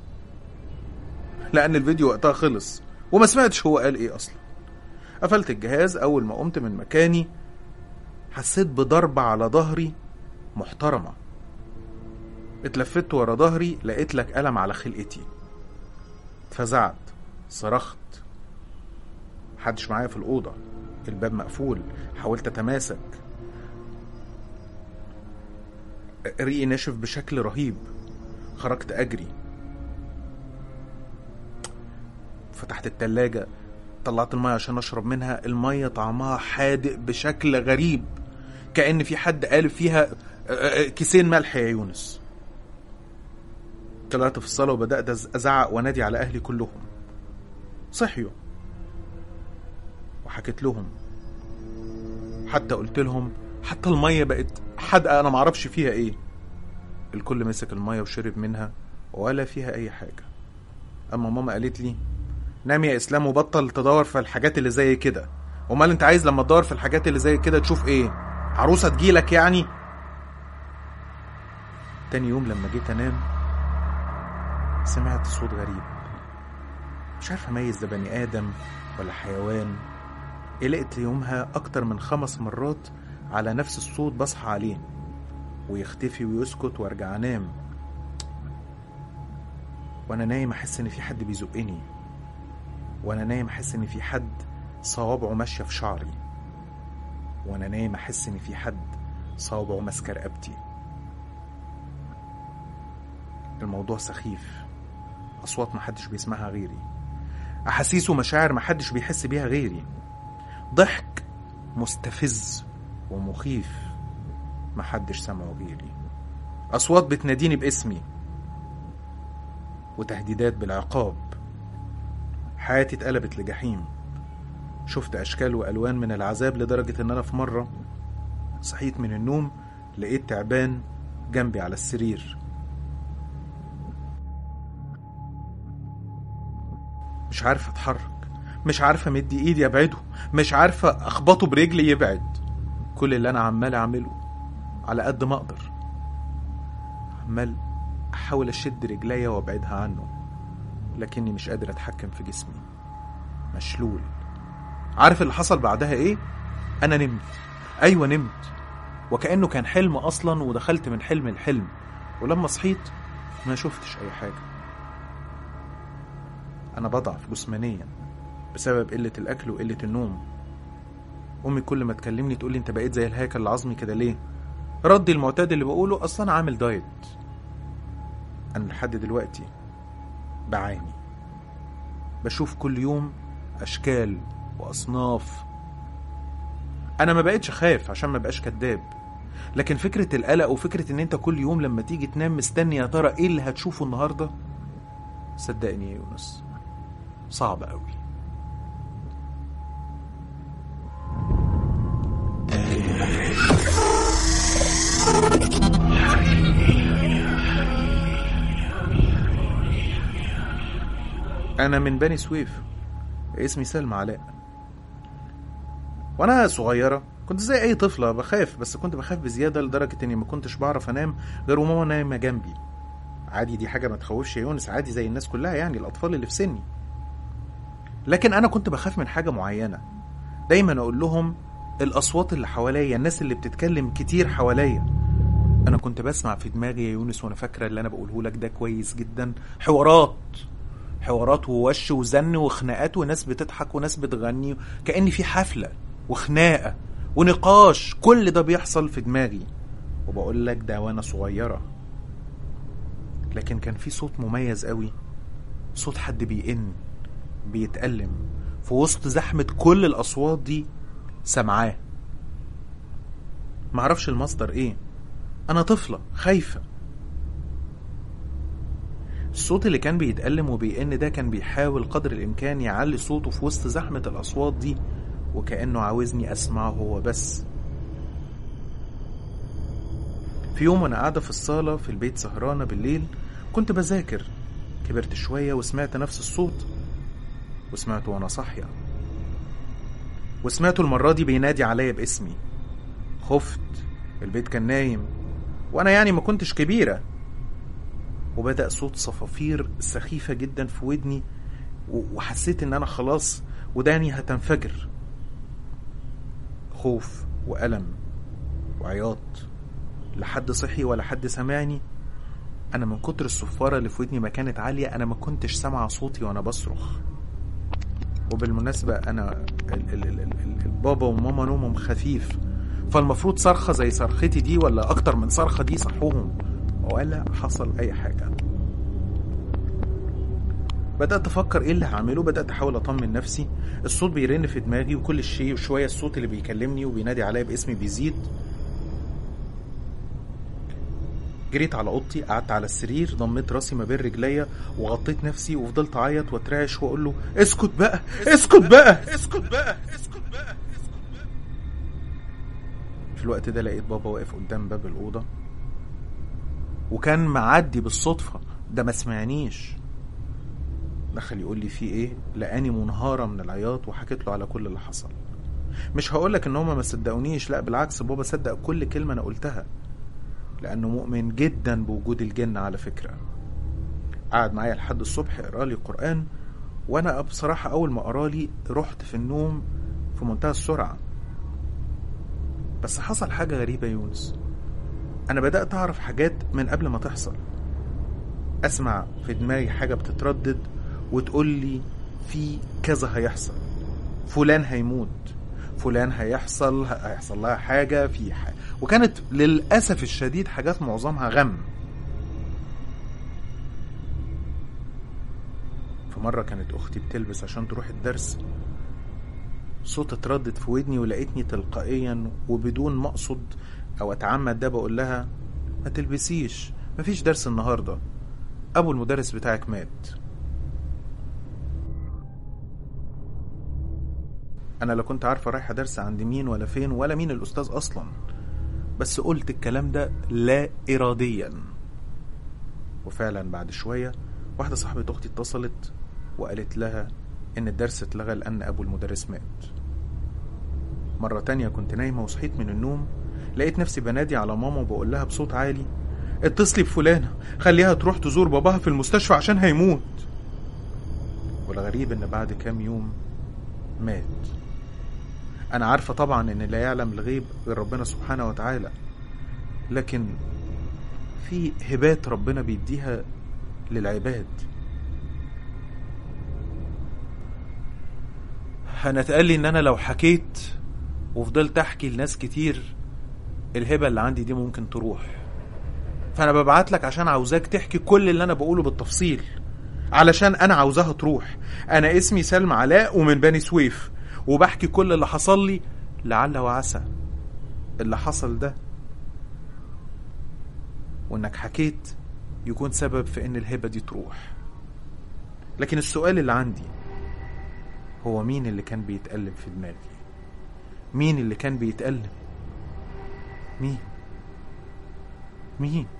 لأن الفيديو وقتها خلص وما سمعتش هو قال إيه أصلا قفلت الجهاز أول ما قمت من مكاني حسيت بضربة على ظهري محترمة اتلفت ورا ظهري لقيت لك ألم على خلقتي اتفزعت صرخت محدش معايا في الأوضة الباب مقفول حاولت أتماسك ريقي ناشف بشكل رهيب خرجت أجري فتحت التلاجة طلعت المية عشان أشرب منها المية طعمها حادق بشكل غريب كأن في حد قالب فيها كيسين ملح يا يونس طلعت في الصالة وبدأت أزعق وأنادي على أهلي كلهم صحيوا وحكيت لهم حتى قلت لهم حتى المية بقت حدقة أنا معرفش فيها إيه الكل مسك المية وشرب منها ولا فيها أي حاجة أما ماما قالت لي نام يا إسلام وبطل تدور في الحاجات اللي زي كده أمال أنت عايز لما تدور في الحاجات اللي زي كده تشوف إيه عروسة تجيلك يعني تاني يوم لما جيت أنام سمعت صوت غريب مش عارف اميز ده بني ادم ولا حيوان قلقت يومها اكتر من خمس مرات على نفس الصوت بصحى عليه ويختفي ويسكت وارجع انام وانا نايم احس ان في حد بيزقني وانا نايم احس ان في حد صوابعه ماشيه في شعري وانا نايم احس ان في حد صوابعه ماسكه رقبتي الموضوع سخيف أصوات محدش بيسمعها غيري أحاسيس ومشاعر محدش بيحس بيها غيري ضحك مستفز ومخيف محدش سمعه غيري أصوات بتناديني باسمي وتهديدات بالعقاب حياتي اتقلبت لجحيم شفت أشكال وألوان من العذاب لدرجة إن أنا في مرة صحيت من النوم لقيت تعبان جنبي على السرير مش عارف اتحرك مش عارف امد ايدي ابعده مش عارف اخبطه برجلي يبعد كل اللي انا عمال اعمله على قد ما اقدر عمال احاول اشد رجليا وابعدها عنه لكني مش قادر اتحكم في جسمي مشلول عارف اللي حصل بعدها ايه انا نمت ايوه نمت وكانه كان حلم اصلا ودخلت من حلم لحلم ولما صحيت ما شفتش اي حاجه أنا بضعف جسمانيا بسبب قلة الأكل وقلة النوم أمي كل ما تكلمني تقولي أنت بقيت زي الهيكل العظمي كده ليه؟ ردي المعتاد اللي بقوله أصلا عامل دايت أنا لحد دلوقتي بعاني بشوف كل يوم أشكال وأصناف أنا ما بقتش خايف عشان ما بقاش كداب لكن فكرة القلق وفكرة ان انت كل يوم لما تيجي تنام مستني يا ترى ايه اللي هتشوفه النهاردة صدقني يا يونس صعب قوي انا من بني سويف اسمي سلمى علاء وانا صغيره كنت زي اي طفله بخاف بس كنت بخاف بزياده لدرجه اني ما كنتش بعرف انام غير وماما نايمه جنبي عادي دي حاجه ما تخوفش يا يونس عادي زي الناس كلها يعني الاطفال اللي في سني لكن انا كنت بخاف من حاجه معينه دايما اقول لهم الاصوات اللي حواليا الناس اللي بتتكلم كتير حواليا انا كنت بسمع في دماغي يا يونس وانا فاكره اللي انا بقوله لك ده كويس جدا حوارات حوارات ووش وزن وخناقات وناس بتضحك وناس بتغني كأن في حفلة وخناقة ونقاش كل ده بيحصل في دماغي وبقول لك ده وانا صغيرة لكن كان في صوت مميز قوي صوت حد بيئن بيتألم في وسط زحمة كل الأصوات دي سمعاه معرفش المصدر ايه أنا طفلة خايفة الصوت اللي كان بيتألم وبيئن ده كان بيحاول قدر الإمكان يعلي صوته في وسط زحمة الأصوات دي وكأنه عاوزني أسمعه هو بس في يوم وأنا قاعدة في الصالة في البيت سهرانة بالليل كنت بذاكر كبرت شوية وسمعت نفس الصوت وسمعته وأنا صاحية وسمعته المرة دي بينادي عليا باسمي خفت البيت كان نايم وأنا يعني ما كنتش كبيرة وبدأ صوت صفافير سخيفة جدا في ودني وحسيت ان انا خلاص وداني هتنفجر خوف وألم وعياط لحد صحي ولا حد سمعني انا من كتر الصفارة اللي في ودني ما كانت عالية انا ما كنتش سامعة صوتي وانا بصرخ وبالمناسبة انا ال ال ال ال البابا وماما نومهم خفيف فالمفروض صرخة زي صرختي دي ولا اكتر من صرخة دي صحوهم ولا حصل اي حاجة بدأت أفكر إيه اللي هعمله بدأت أحاول أطمن نفسي الصوت بيرن في دماغي وكل شيء وشوية الصوت اللي بيكلمني وبينادي عليا باسمي بيزيد جريت على اوضتي قعدت على السرير ضميت راسي ما بين رجليا وغطيت نفسي وفضلت اعيط واترعش واقول له اسكت بقى اسكت بقى اسكت بقى اسكت بقى في الوقت ده لقيت بابا واقف قدام باب الاوضه وكان معدي بالصدفه ده ما سمعنيش دخل يقول لي في ايه لقاني منهارة من العياط وحكيت له على كل اللي حصل مش هقولك ان هما ما صدقونيش لا بالعكس بابا صدق كل كلمة انا قلتها لانه مؤمن جدا بوجود الجن على فكرة قعد معايا لحد الصبح يقرا لي قرآن وانا بصراحة اول ما قرا لي رحت في النوم في منتهى السرعة بس حصل حاجة غريبة يا يونس انا بدأت اعرف حاجات من قبل ما تحصل اسمع في دماغي حاجة بتتردد وتقول لي في كذا هيحصل فلان هيموت فلان هيحصل هيحصل لها حاجة في حاجة وكانت للأسف الشديد حاجات معظمها غم في مرة كانت أختي بتلبس عشان تروح الدرس صوت اتردد في ودني ولقيتني تلقائيا وبدون ما أقصد أو أتعمد ده بقول لها ما تلبسيش مفيش درس النهاردة أبو المدرس بتاعك مات انا لا كنت عارفه رايحه درس عند مين ولا فين ولا مين الاستاذ اصلا بس قلت الكلام ده لا اراديا وفعلا بعد شويه واحده صاحبه اختي اتصلت وقالت لها ان الدرس اتلغى لان ابو المدرس مات مره تانية كنت نايمه وصحيت من النوم لقيت نفسي بنادي على ماما وبقول لها بصوت عالي اتصلي بفلانه خليها تروح تزور باباها في المستشفى عشان هيموت والغريب ان بعد كام يوم مات انا عارفه طبعا ان لا يعلم الغيب غير ربنا سبحانه وتعالى لكن في هبات ربنا بيديها للعباد انا اتقال لي ان انا لو حكيت وفضلت احكي لناس كتير الهبه اللي عندي دي ممكن تروح فانا ببعت لك عشان عاوزاك تحكي كل اللي انا بقوله بالتفصيل علشان انا عاوزاها تروح انا اسمي سلمى علاء ومن بني سويف وبحكي كل اللي حصل لي لعل وعسى اللي حصل ده وإنك حكيت يكون سبب في إن الهبة دي تروح لكن السؤال اللي عندي هو مين اللي كان بيتألم في دماغي مين اللي كان بيتألم مين مين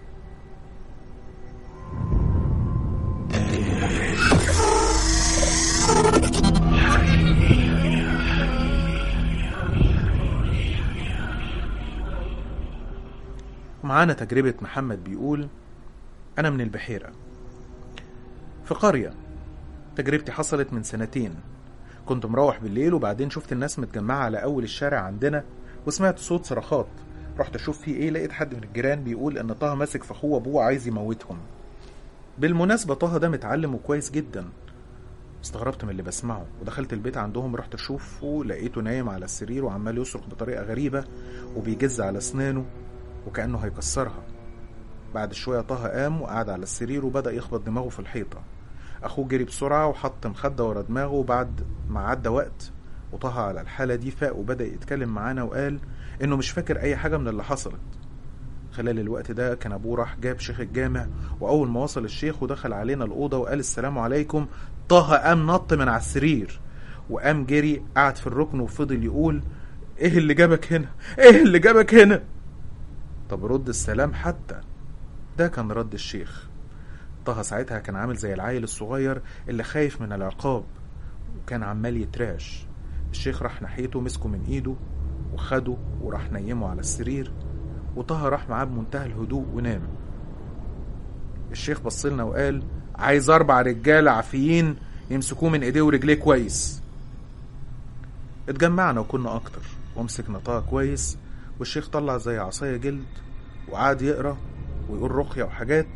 ومعانا تجربة محمد بيقول أنا من البحيرة في قرية تجربتي حصلت من سنتين كنت مروح بالليل وبعدين شفت الناس متجمعة على أول الشارع عندنا وسمعت صوت صرخات رحت أشوف فيه إيه لقيت حد من الجيران بيقول إن طه ماسك في أخوه وأبوه عايز يموتهم بالمناسبة طه ده متعلم وكويس جدا استغربت من اللي بسمعه ودخلت البيت عندهم رحت أشوفه لقيته نايم على السرير وعمال يصرخ بطريقة غريبة وبيجز على أسنانه وكأنه هيكسرها بعد شوية طه قام وقعد على السرير وبدأ يخبط دماغه في الحيطة أخوه جري بسرعة وحط مخدة ورا دماغه وبعد ما عدى وقت وطه على الحالة دي فاق وبدأ يتكلم معانا وقال إنه مش فاكر أي حاجة من اللي حصلت خلال الوقت ده كان أبوه راح جاب شيخ الجامع وأول ما وصل الشيخ ودخل علينا الأوضة وقال السلام عليكم طه قام نط من على السرير وقام جري قعد في الركن وفضل يقول إيه اللي جابك هنا؟ إيه اللي جابك هنا؟ طب رد السلام حتى ده كان رد الشيخ طه ساعتها كان عامل زي العيل الصغير اللي خايف من العقاب وكان عمال يتراش الشيخ راح ناحيته مسكه من ايده وخده وراح نيمه على السرير وطه راح معاه بمنتهى الهدوء ونام الشيخ بصلنا وقال عايز اربع رجاله عافيين يمسكوه من ايديه ورجليه كويس اتجمعنا وكنا اكتر ومسكنا طه كويس والشيخ طلع زي عصاية جلد وقعد يقرا ويقول رقية وحاجات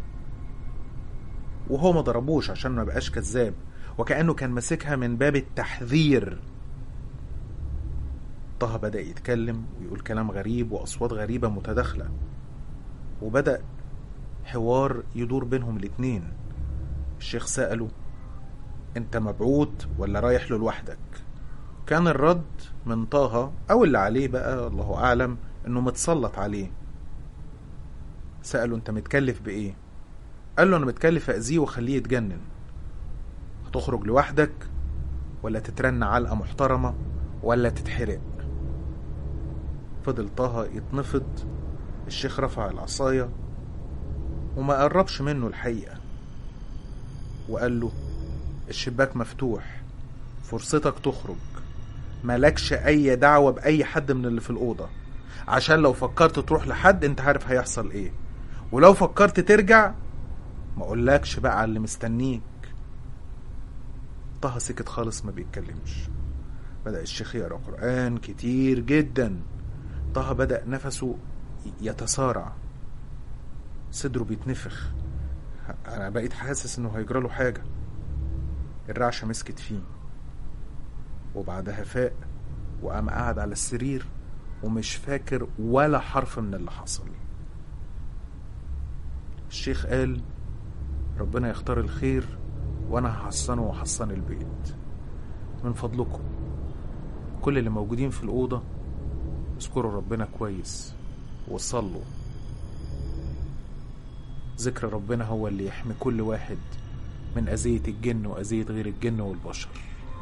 وهو ما ضربوش عشان ما بقاش كذاب وكأنه كان ماسكها من باب التحذير طه بدأ يتكلم ويقول كلام غريب وأصوات غريبة متداخلة وبدأ حوار يدور بينهم الاتنين الشيخ سأله انت مبعوث ولا رايح له لوحدك كان الرد من طه او اللي عليه بقى الله اعلم انه متسلط عليه سأله انت متكلف بايه قال له انا متكلف اذيه واخليه يتجنن هتخرج لوحدك ولا تترن علقة محترمة ولا تتحرق فضل طه يتنفض الشيخ رفع العصاية وما قربش منه الحقيقة وقال له الشباك مفتوح فرصتك تخرج مالكش اي دعوة باي حد من اللي في الأوضة عشان لو فكرت تروح لحد انت عارف هيحصل ايه ولو فكرت ترجع ما اقولكش بقى على اللي مستنيك طه سكت خالص ما بيتكلمش بدأ الشيخ يقرأ قرآن كتير جدا طه بدأ نفسه يتسارع صدره بيتنفخ انا بقيت حاسس انه هيجراله حاجة الرعشة مسكت فيه وبعدها فاق وقام قاعد على السرير ومش فاكر ولا حرف من اللي حصل الشيخ قال ربنا يختار الخير وانا هحصنه وحصن البيت من فضلكم كل اللي موجودين في الأوضة اذكروا ربنا كويس وصلوا ذكر ربنا هو اللي يحمي كل واحد من أذية الجن وأذية غير الجن والبشر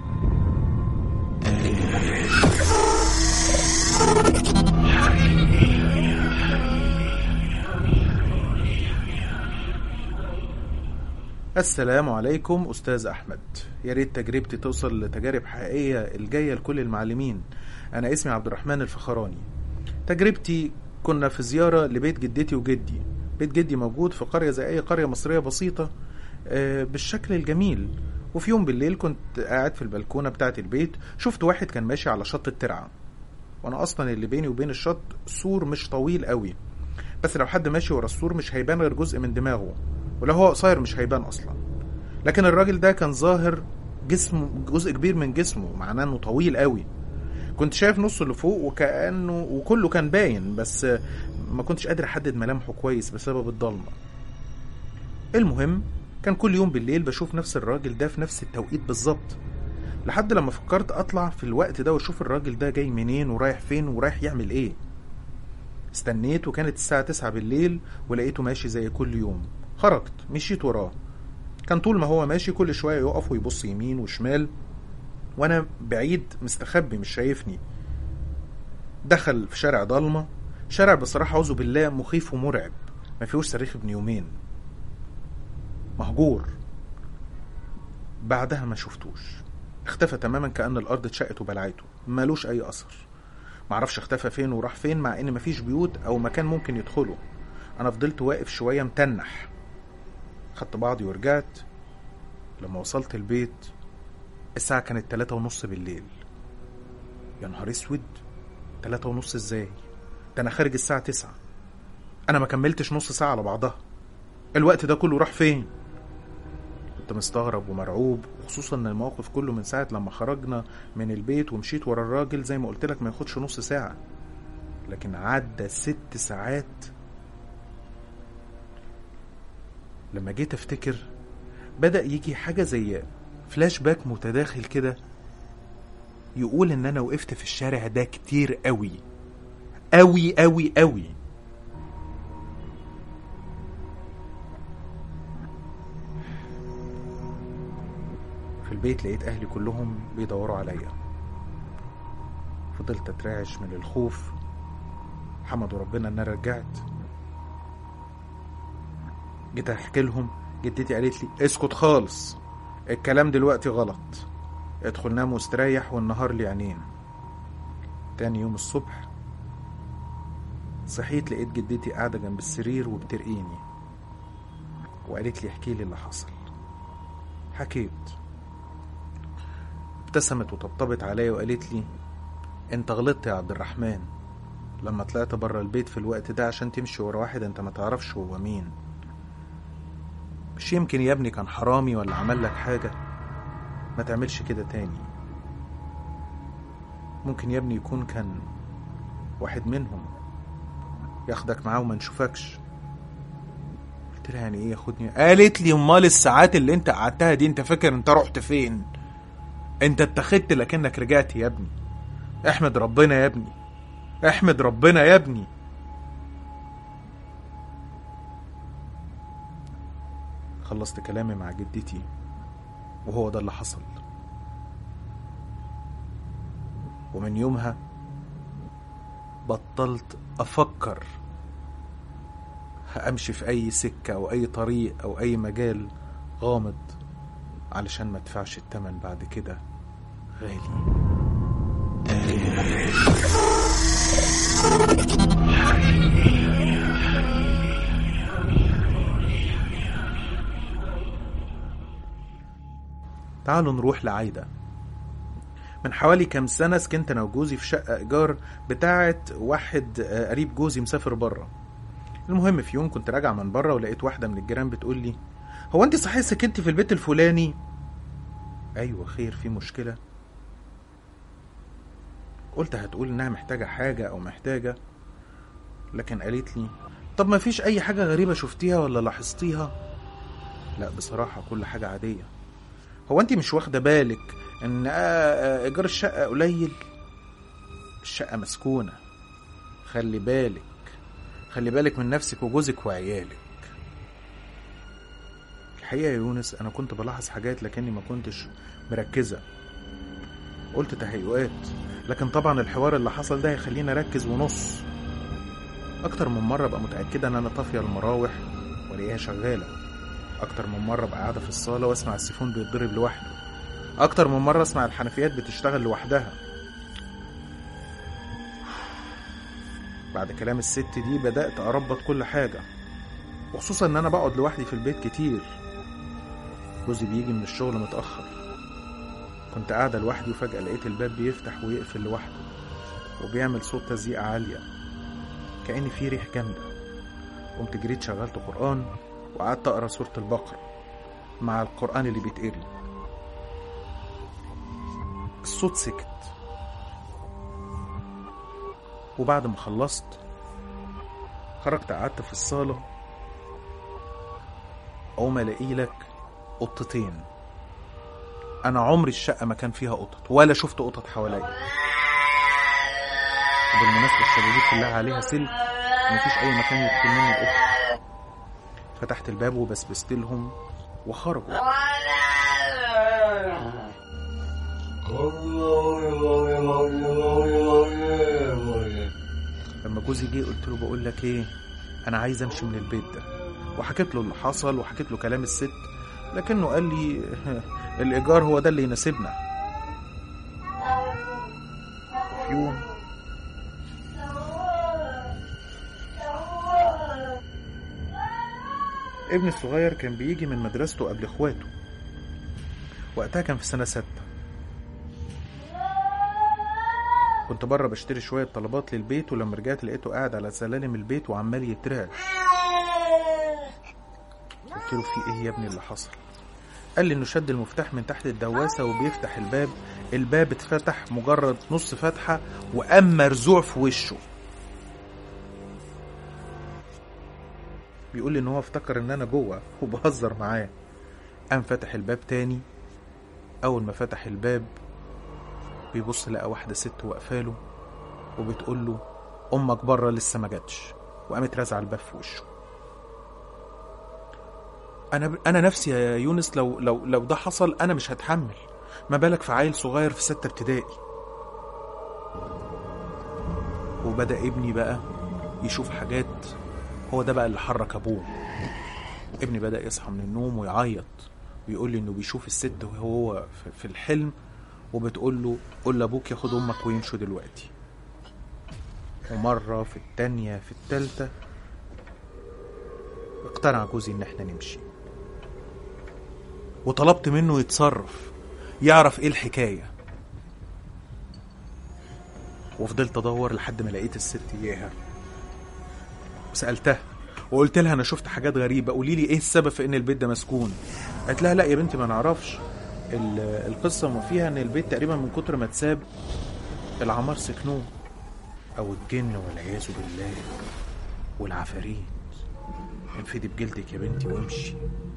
السلام عليكم أستاذ أحمد يا ريت تجربتي توصل لتجارب حقيقية الجاية لكل المعلمين أنا اسمي عبد الرحمن الفخراني تجربتي كنا في زيارة لبيت جدتي وجدي بيت جدي موجود في قرية زي أي قرية مصرية بسيطة آه، بالشكل الجميل وفي يوم بالليل كنت قاعد في البلكونة بتاعة البيت شفت واحد كان ماشي على شط الترعة وأنا أصلا اللي بيني وبين الشط سور مش طويل قوي بس لو حد ماشي ورا السور مش هيبان غير جزء من دماغه ولو هو قصير مش هيبان أصلا لكن الراجل ده كان ظاهر جسم جزء كبير من جسمه معناه انه طويل قوي كنت شايف نصه اللي فوق وكأنه وكله كان باين بس ما كنتش قادر احدد ملامحه كويس بسبب الضلمة المهم كان كل يوم بالليل بشوف نفس الراجل ده في نفس التوقيت بالظبط لحد لما فكرت اطلع في الوقت ده واشوف الراجل ده جاي منين ورايح فين ورايح يعمل ايه استنيت وكانت الساعة تسعة بالليل ولقيته ماشي زي كل يوم خرجت مشيت وراه كان طول ما هو ماشي كل شوية يقف ويبص يمين وشمال وأنا بعيد مستخبي مش شايفني دخل في شارع ضلمة شارع بصراحة أعوذ بالله مخيف ومرعب ما فيهوش صريخ ابن يومين مهجور بعدها ما شفتوش اختفى تماما كأن الأرض اتشقت وبلعته مالوش أي أثر معرفش اختفى فين وراح فين مع إن مفيش بيوت أو مكان ممكن يدخله أنا فضلت واقف شوية متنح خدت بعضي ورجعت لما وصلت البيت الساعة كانت تلاتة ونص بالليل يا نهار اسود تلاتة ونص ازاي ده انا خارج الساعة تسعة انا ما كملتش نص ساعة على بعضها الوقت ده كله راح فين كنت مستغرب ومرعوب وخصوصا ان الموقف كله من ساعة لما خرجنا من البيت ومشيت ورا الراجل زي ما قلت لك ما ياخدش نص ساعة لكن عدى ست ساعات لما جيت افتكر بدأ يجي حاجة زي فلاش باك متداخل كده يقول ان انا وقفت في الشارع ده كتير قوي قوي قوي قوي في البيت لقيت اهلي كلهم بيدوروا عليا فضلت اترعش من الخوف حمدوا ربنا ان انا رجعت جيت احكي لهم جدتي قالت لي اسكت خالص الكلام دلوقتي غلط ادخل نام واستريح والنهار لي عينين تاني يوم الصبح صحيت لقيت جدتي قاعدة جنب السرير وبترقيني وقالت لي احكي لي اللي حصل حكيت ابتسمت وطبطبت عليا وقالت لي انت غلطت يا عبد الرحمن لما طلعت بره البيت في الوقت ده عشان تمشي ورا واحد انت ما تعرفش هو مين مش يمكن يا ابني كان حرامي ولا عمل لك حاجة ما تعملش كده تاني ممكن يا ابني يكون كان واحد منهم ياخدك معاه وما نشوفكش قلت لها يعني ايه ياخدني قالت لي امال الساعات اللي انت قعدتها دي انت فاكر انت رحت فين انت اتخذت لكنك رجعت يا ابني احمد ربنا يا ابني احمد ربنا يا ابني خلصت كلامي مع جدتي وهو ده اللي حصل ومن يومها بطلت افكر امشي في اي سكه او اي طريق او اي مجال غامض علشان ما ادفعش التمن بعد كده غالي تعالوا نروح لعايدة من حوالي كام سنة سكنت أنا وجوزي في شقة إيجار بتاعة واحد آه، قريب جوزي مسافر بره المهم في يوم كنت راجع من بره ولقيت واحدة من الجيران بتقول لي هو أنت صحيح سكنتي في البيت الفلاني؟ أيوة خير في مشكلة قلت هتقول إنها محتاجة حاجة أو محتاجة لكن قالت لي طب ما فيش أي حاجة غريبة شفتيها ولا لاحظتيها؟ لا بصراحة كل حاجة عادية هو انت مش واخده بالك ان آه، آه، ايجار الشقه قليل الشقه مسكونه خلي بالك خلي بالك من نفسك وجوزك وعيالك الحقيقه يا يونس انا كنت بلاحظ حاجات لكني ما كنتش مركزه قلت تهيؤات لكن طبعا الحوار اللي حصل ده هيخليني اركز ونص اكتر من مره ابقى متاكده ان انا طافيه المراوح والاقيها شغاله اكتر من مره ابقى قاعده في الصاله واسمع السيفون بيتضرب لوحده اكتر من مره اسمع الحنفيات بتشتغل لوحدها بعد كلام الست دي بدات اربط كل حاجه وخصوصا ان انا بقعد لوحدي في البيت كتير جوزي بيجي من الشغل متاخر كنت قاعده لوحدي وفجاه لقيت الباب بيفتح ويقفل لوحده وبيعمل صوت تزييق عاليه كأن في ريح جامده قمت جريت شغلت قرآن وقعدت أقرأ سورة البقرة مع القرآن اللي بيتقري الصوت سكت وبعد ما خلصت خرجت قعدت في الصالة أقوم ألاقي لك قطتين أنا عمري الشقة ما كان فيها قطط ولا شفت قطط حواليا وبالمناسبة الشبابيك كلها عليها سلك ومفيش أي مكان يدخل منه القط فتحت الباب وبسبست لهم وخرجوا لما جوزي جه قلت له بقول لك ايه انا عايز امشي من البيت ده وحكيت له اللي حصل وحكيت له كلام الست لكنه قال لي الايجار هو ده اللي يناسبنا في يوم ابني الصغير كان بيجي من مدرسته قبل اخواته وقتها كان في سنة ستة كنت بره بشتري شوية طلبات للبيت ولما رجعت لقيته قاعد على سلالم البيت وعمال يترعش قلت له في ايه يا ابني اللي حصل قال لي انه شد المفتاح من تحت الدواسة وبيفتح الباب الباب اتفتح مجرد نص فتحة وقام مرزوع في وشه بيقول لي ان هو افتكر ان انا جوه وبهزر معاه قام فتح الباب تاني اول ما فتح الباب بيبص لقى واحده ست واقفاله وبتقول له امك بره لسه ما جاتش وقامت رازعه الباب في وشه انا انا نفسي يا يونس لو لو لو ده حصل انا مش هتحمل ما بالك في عيل صغير في ستة ابتدائي وبدأ ابني بقى يشوف حاجات هو ده بقى اللي حرك ابوه ابني بدأ يصحى من النوم ويعيط ويقول لي انه بيشوف الست وهو في- في الحلم وبتقول له قول لابوك ياخد امك ويمشوا دلوقتي ومرة في التانية في التالتة اقتنع جوزي ان احنا نمشي وطلبت منه يتصرف يعرف ايه الحكاية وفضلت ادور لحد ما لقيت الست اياها وسالتها وقلت لها انا شفت حاجات غريبه قولي لي ايه السبب في ان البيت ده مسكون قالت لها لا يا بنتي ما نعرفش ال- القصه ما فيها ان البيت تقريبا من كتر ما اتساب العمار سكنوه او الجن والعياذ بالله والعفاريت انفدي بجلدك يا بنتي وامشي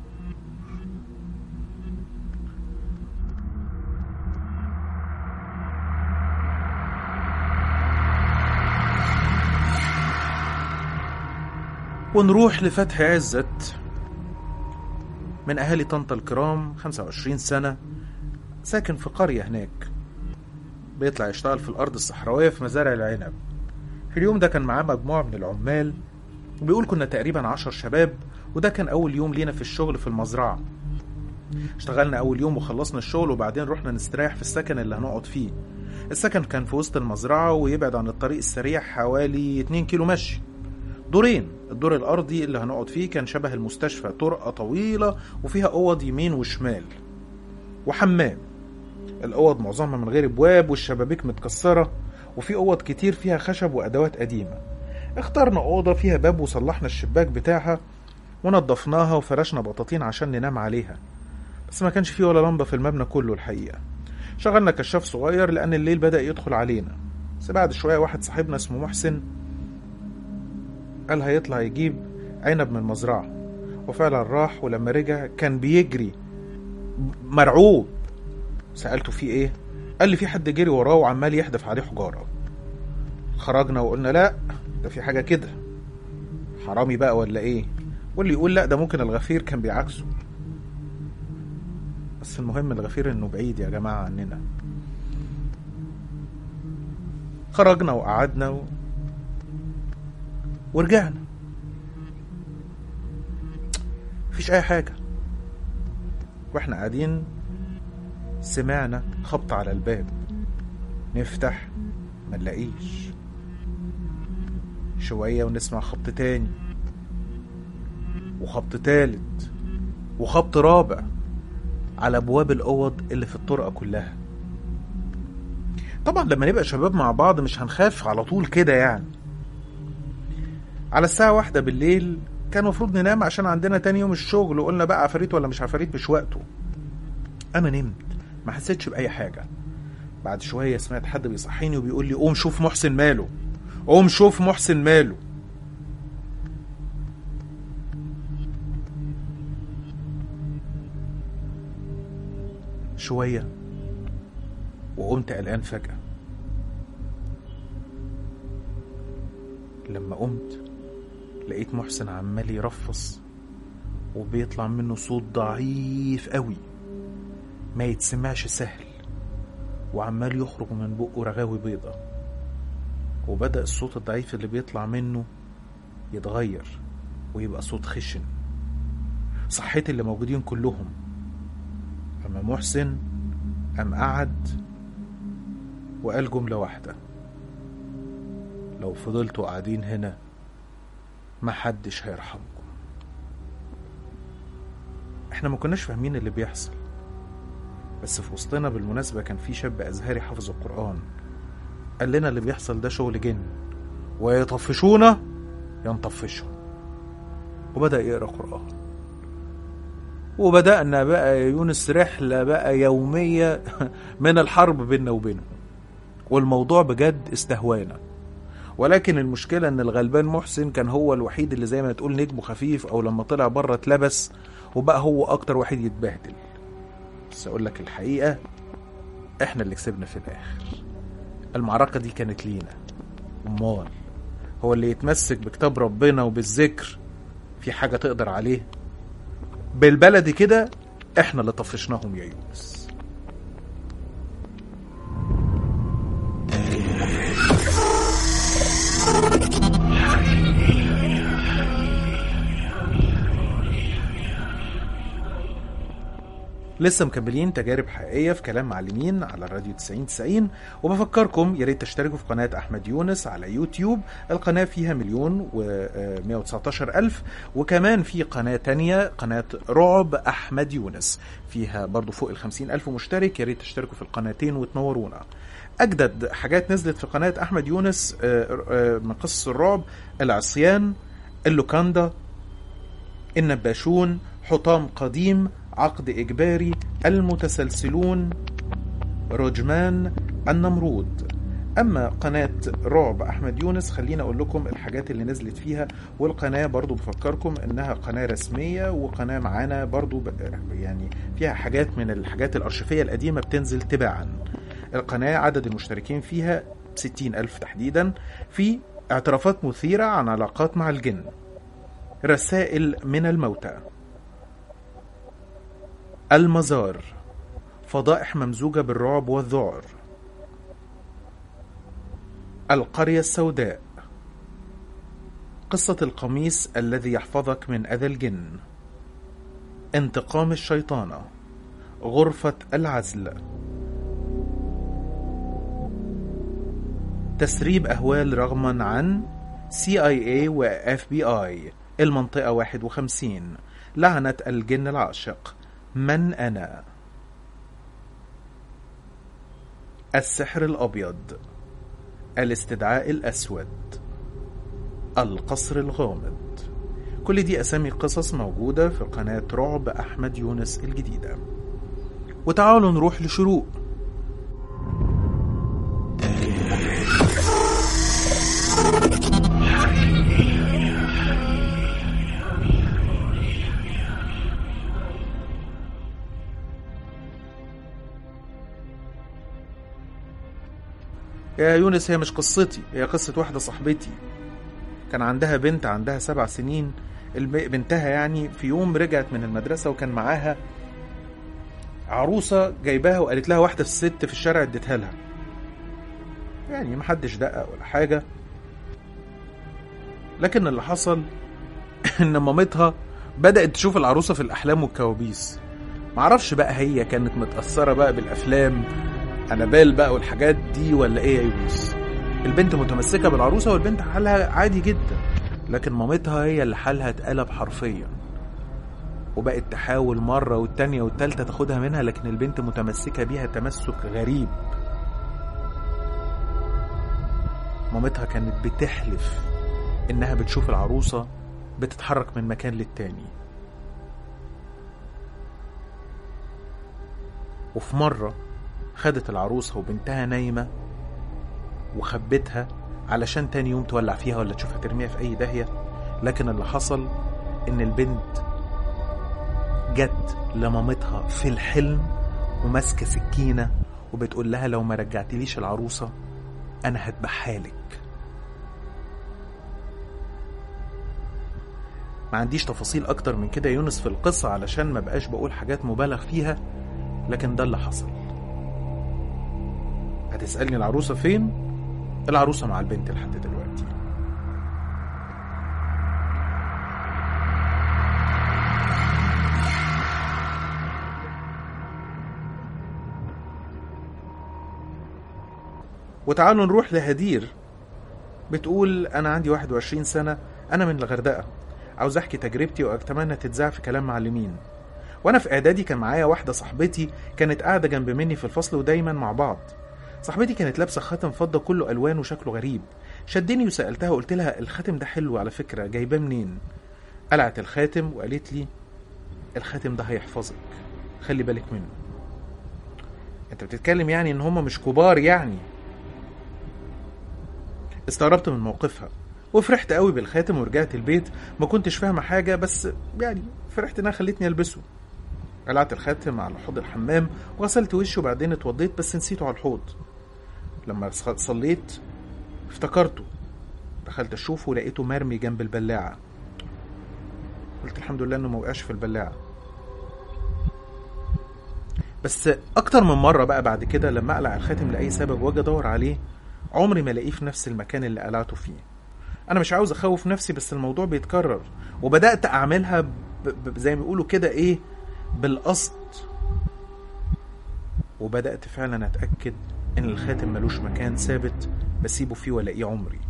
ونروح لفتحي عزت من أهالي طنطا الكرام 25 سنة ساكن في قرية هناك بيطلع يشتغل في الأرض الصحراوية في مزارع العنب في اليوم ده كان معاه مجموعة من العمال وبيقول كنا تقريبا عشر شباب وده كان أول يوم لينا في الشغل في المزرعة اشتغلنا أول يوم وخلصنا الشغل وبعدين رحنا نستريح في السكن اللي هنقعد فيه السكن كان في وسط المزرعة ويبعد عن الطريق السريع حوالي 2 كيلو مشي دورين الدور الأرضي اللي هنقعد فيه كان شبه المستشفى طرقة طويلة وفيها أوض يمين وشمال وحمام الأوض معظمها من غير أبواب والشبابيك متكسرة وفي أوض كتير فيها خشب وأدوات قديمة اخترنا أوضة فيها باب وصلحنا الشباك بتاعها ونضفناها وفرشنا بطاطين عشان ننام عليها بس ما كانش فيه ولا لمبة في المبنى كله الحقيقة شغلنا كشاف صغير لأن الليل بدأ يدخل علينا بس بعد شوية واحد صاحبنا اسمه محسن قال هيطلع يجيب عنب من المزرعة وفعلا راح ولما رجع كان بيجري مرعوب سألته في ايه قال لي في حد جري وراه وعمال يحدف عليه حجارة خرجنا وقلنا لا ده في حاجة كده حرامي بقى ولا ايه واللي يقول لا ده ممكن الغفير كان بيعكسه بس المهم الغفير انه بعيد يا جماعة عننا خرجنا وقعدنا و... ورجعنا مفيش اي حاجة واحنا قاعدين سمعنا خبط على الباب نفتح ما نلاقيش شوية ونسمع خبط تاني وخبط تالت وخبط رابع على ابواب الاوض اللي في الطرقة كلها طبعا لما نبقى شباب مع بعض مش هنخاف على طول كده يعني على الساعة واحدة بالليل كان المفروض ننام عشان عندنا تاني يوم الشغل وقلنا بقى عفاريت ولا مش عفاريت مش وقته انا نمت ما حسيتش بأي حاجة بعد شوية سمعت حد بيصحيني وبيقول لي قوم شوف محسن ماله قوم شوف محسن ماله شوية وقمت قلقان فجأة لما قمت لقيت محسن عمال يرفص وبيطلع منه صوت ضعيف قوي ما يتسمعش سهل وعمال يخرج من بقه رغاوي بيضة وبدأ الصوت الضعيف اللي بيطلع منه يتغير ويبقى صوت خشن صحيت اللي موجودين كلهم أما محسن قام قعد وقال جملة واحدة لو فضلتوا قاعدين هنا محدش هيرحمكم احنا ما كناش فاهمين اللي بيحصل بس في وسطنا بالمناسبة كان في شاب أزهري حافظ القرآن قال لنا اللي بيحصل ده شغل جن ويطفشونا ينطفشهم وبدأ يقرأ قرآن وبدأنا بقى يا يونس رحلة بقى يومية من الحرب بيننا وبينهم والموضوع بجد استهوانا ولكن المشكلة ان الغلبان محسن كان هو الوحيد اللي زي ما تقول نجمه خفيف او لما طلع بره اتلبس وبقى هو اكتر واحد يتبهدل بس اقول لك الحقيقة احنا اللي كسبنا في الاخر المعركة دي كانت لينا امال هو اللي يتمسك بكتاب ربنا وبالذكر في حاجة تقدر عليه بالبلدي كده احنا اللي طفشناهم يا يونس لسه مكملين تجارب حقيقية في كلام معلمين على الراديو 90 90 وبفكركم يا ريت تشتركوا في قناة أحمد يونس على يوتيوب القناة فيها مليون و 119 ألف وكمان في قناة تانية قناة رعب أحمد يونس فيها برضو فوق ال 50 ألف مشترك يا ريت تشتركوا في القناتين وتنورونا أجدد حاجات نزلت في قناة أحمد يونس آه، آه، من قصص الرعب العصيان اللوكاندا النباشون حطام قديم عقد إجباري المتسلسلون رجمان النمرود أما قناة رعب أحمد يونس خلينا أقول لكم الحاجات اللي نزلت فيها والقناة برضو بفكركم إنها قناة رسمية وقناة معانا برضو ب- يعني فيها حاجات من الحاجات الأرشيفية القديمة بتنزل تباعا القناة عدد المشتركين فيها 60 ألف تحديدا في اعترافات مثيرة عن علاقات مع الجن رسائل من الموتى المزار فضائح ممزوجة بالرعب والذعر القرية السوداء قصة القميص الذي يحفظك من أذى الجن انتقام الشيطانة غرفة العزل تسريب أهوال رغما عن CIA و FBI المنطقة 51 لعنة الجن العاشق من أنا السحر الأبيض الاستدعاء الأسود القصر الغامض كل دي أسامي قصص موجودة في قناة رعب أحمد يونس الجديدة وتعالوا نروح لشروق يا يونس هي مش قصتي هي قصة واحدة صاحبتي كان عندها بنت عندها سبع سنين الب- بنتها يعني في يوم رجعت من المدرسة وكان معاها عروسة جايباها وقالت لها واحدة في الست في الشارع اديتها لها يعني محدش دقق ولا حاجة لكن اللي حصل ان مامتها بدأت تشوف العروسة في الأحلام والكوابيس معرفش بقى هي كانت متأثرة بقى بالأفلام أنابيل بقى والحاجات دي ولا إيه يا يونس البنت متمسكة بالعروسة والبنت حالها عادي جدا لكن مامتها هي اللي حالها اتقلب حرفيا وبقت تحاول مرة والتانية والتالتة تاخدها منها لكن البنت متمسكة بيها تمسك غريب مامتها كانت بتحلف إنها بتشوف العروسة بتتحرك من مكان للتاني وفي مرة خدت العروسة وبنتها نايمة وخبتها علشان تاني يوم تولع فيها ولا تشوفها ترميها في أي داهية لكن اللي حصل إن البنت جت لمامتها في الحلم وماسكة سكينة وبتقول لها لو ما رجعتليش العروسة أنا هذبحها لك ما عنديش تفاصيل اكتر من كده يونس في القصة علشان ما بقاش بقول حاجات مبالغ فيها لكن ده اللي حصل هتسألني العروسة فين؟ العروسة مع البنت لحد دلوقتي وتعالوا نروح لهدير بتقول أنا عندي 21 سنة أنا من الغردقة عاوز أحكي تجربتي وأتمنى تتذاع في كلام معلمين وأنا في إعدادي كان معايا واحدة صاحبتي كانت قاعدة جنب مني في الفصل ودايما مع بعض صاحبتي كانت لابسة خاتم فضة كله ألوان وشكله غريب شدني وسألتها وقلت لها الخاتم ده حلو على فكرة جايباه منين قلعت الخاتم وقالت لي الخاتم ده هيحفظك خلي بالك منه انت بتتكلم يعني ان هم مش كبار يعني استغربت من موقفها وفرحت قوي بالخاتم ورجعت البيت ما كنتش فاهمه حاجه بس يعني فرحت انها خلتني البسه قلعت الخاتم على حوض الحمام وغسلت وشي وبعدين اتوضيت بس نسيته على الحوض لما صليت افتكرته دخلت اشوفه ولقيته مرمي جنب البلاعه قلت الحمد لله انه ما وقعش في البلاعه بس اكتر من مره بقى بعد كده لما اقلع الخاتم لاي سبب واجي ادور عليه عمري ما الاقيه في نفس المكان اللي قلعته فيه انا مش عاوز اخوف نفسي بس الموضوع بيتكرر وبدات اعملها ب... ب... زي ما بيقولوا كده ايه بالقصد وبدات فعلا اتاكد ان الخاتم ملوش مكان ثابت بسيبه فيه والاقيه عمري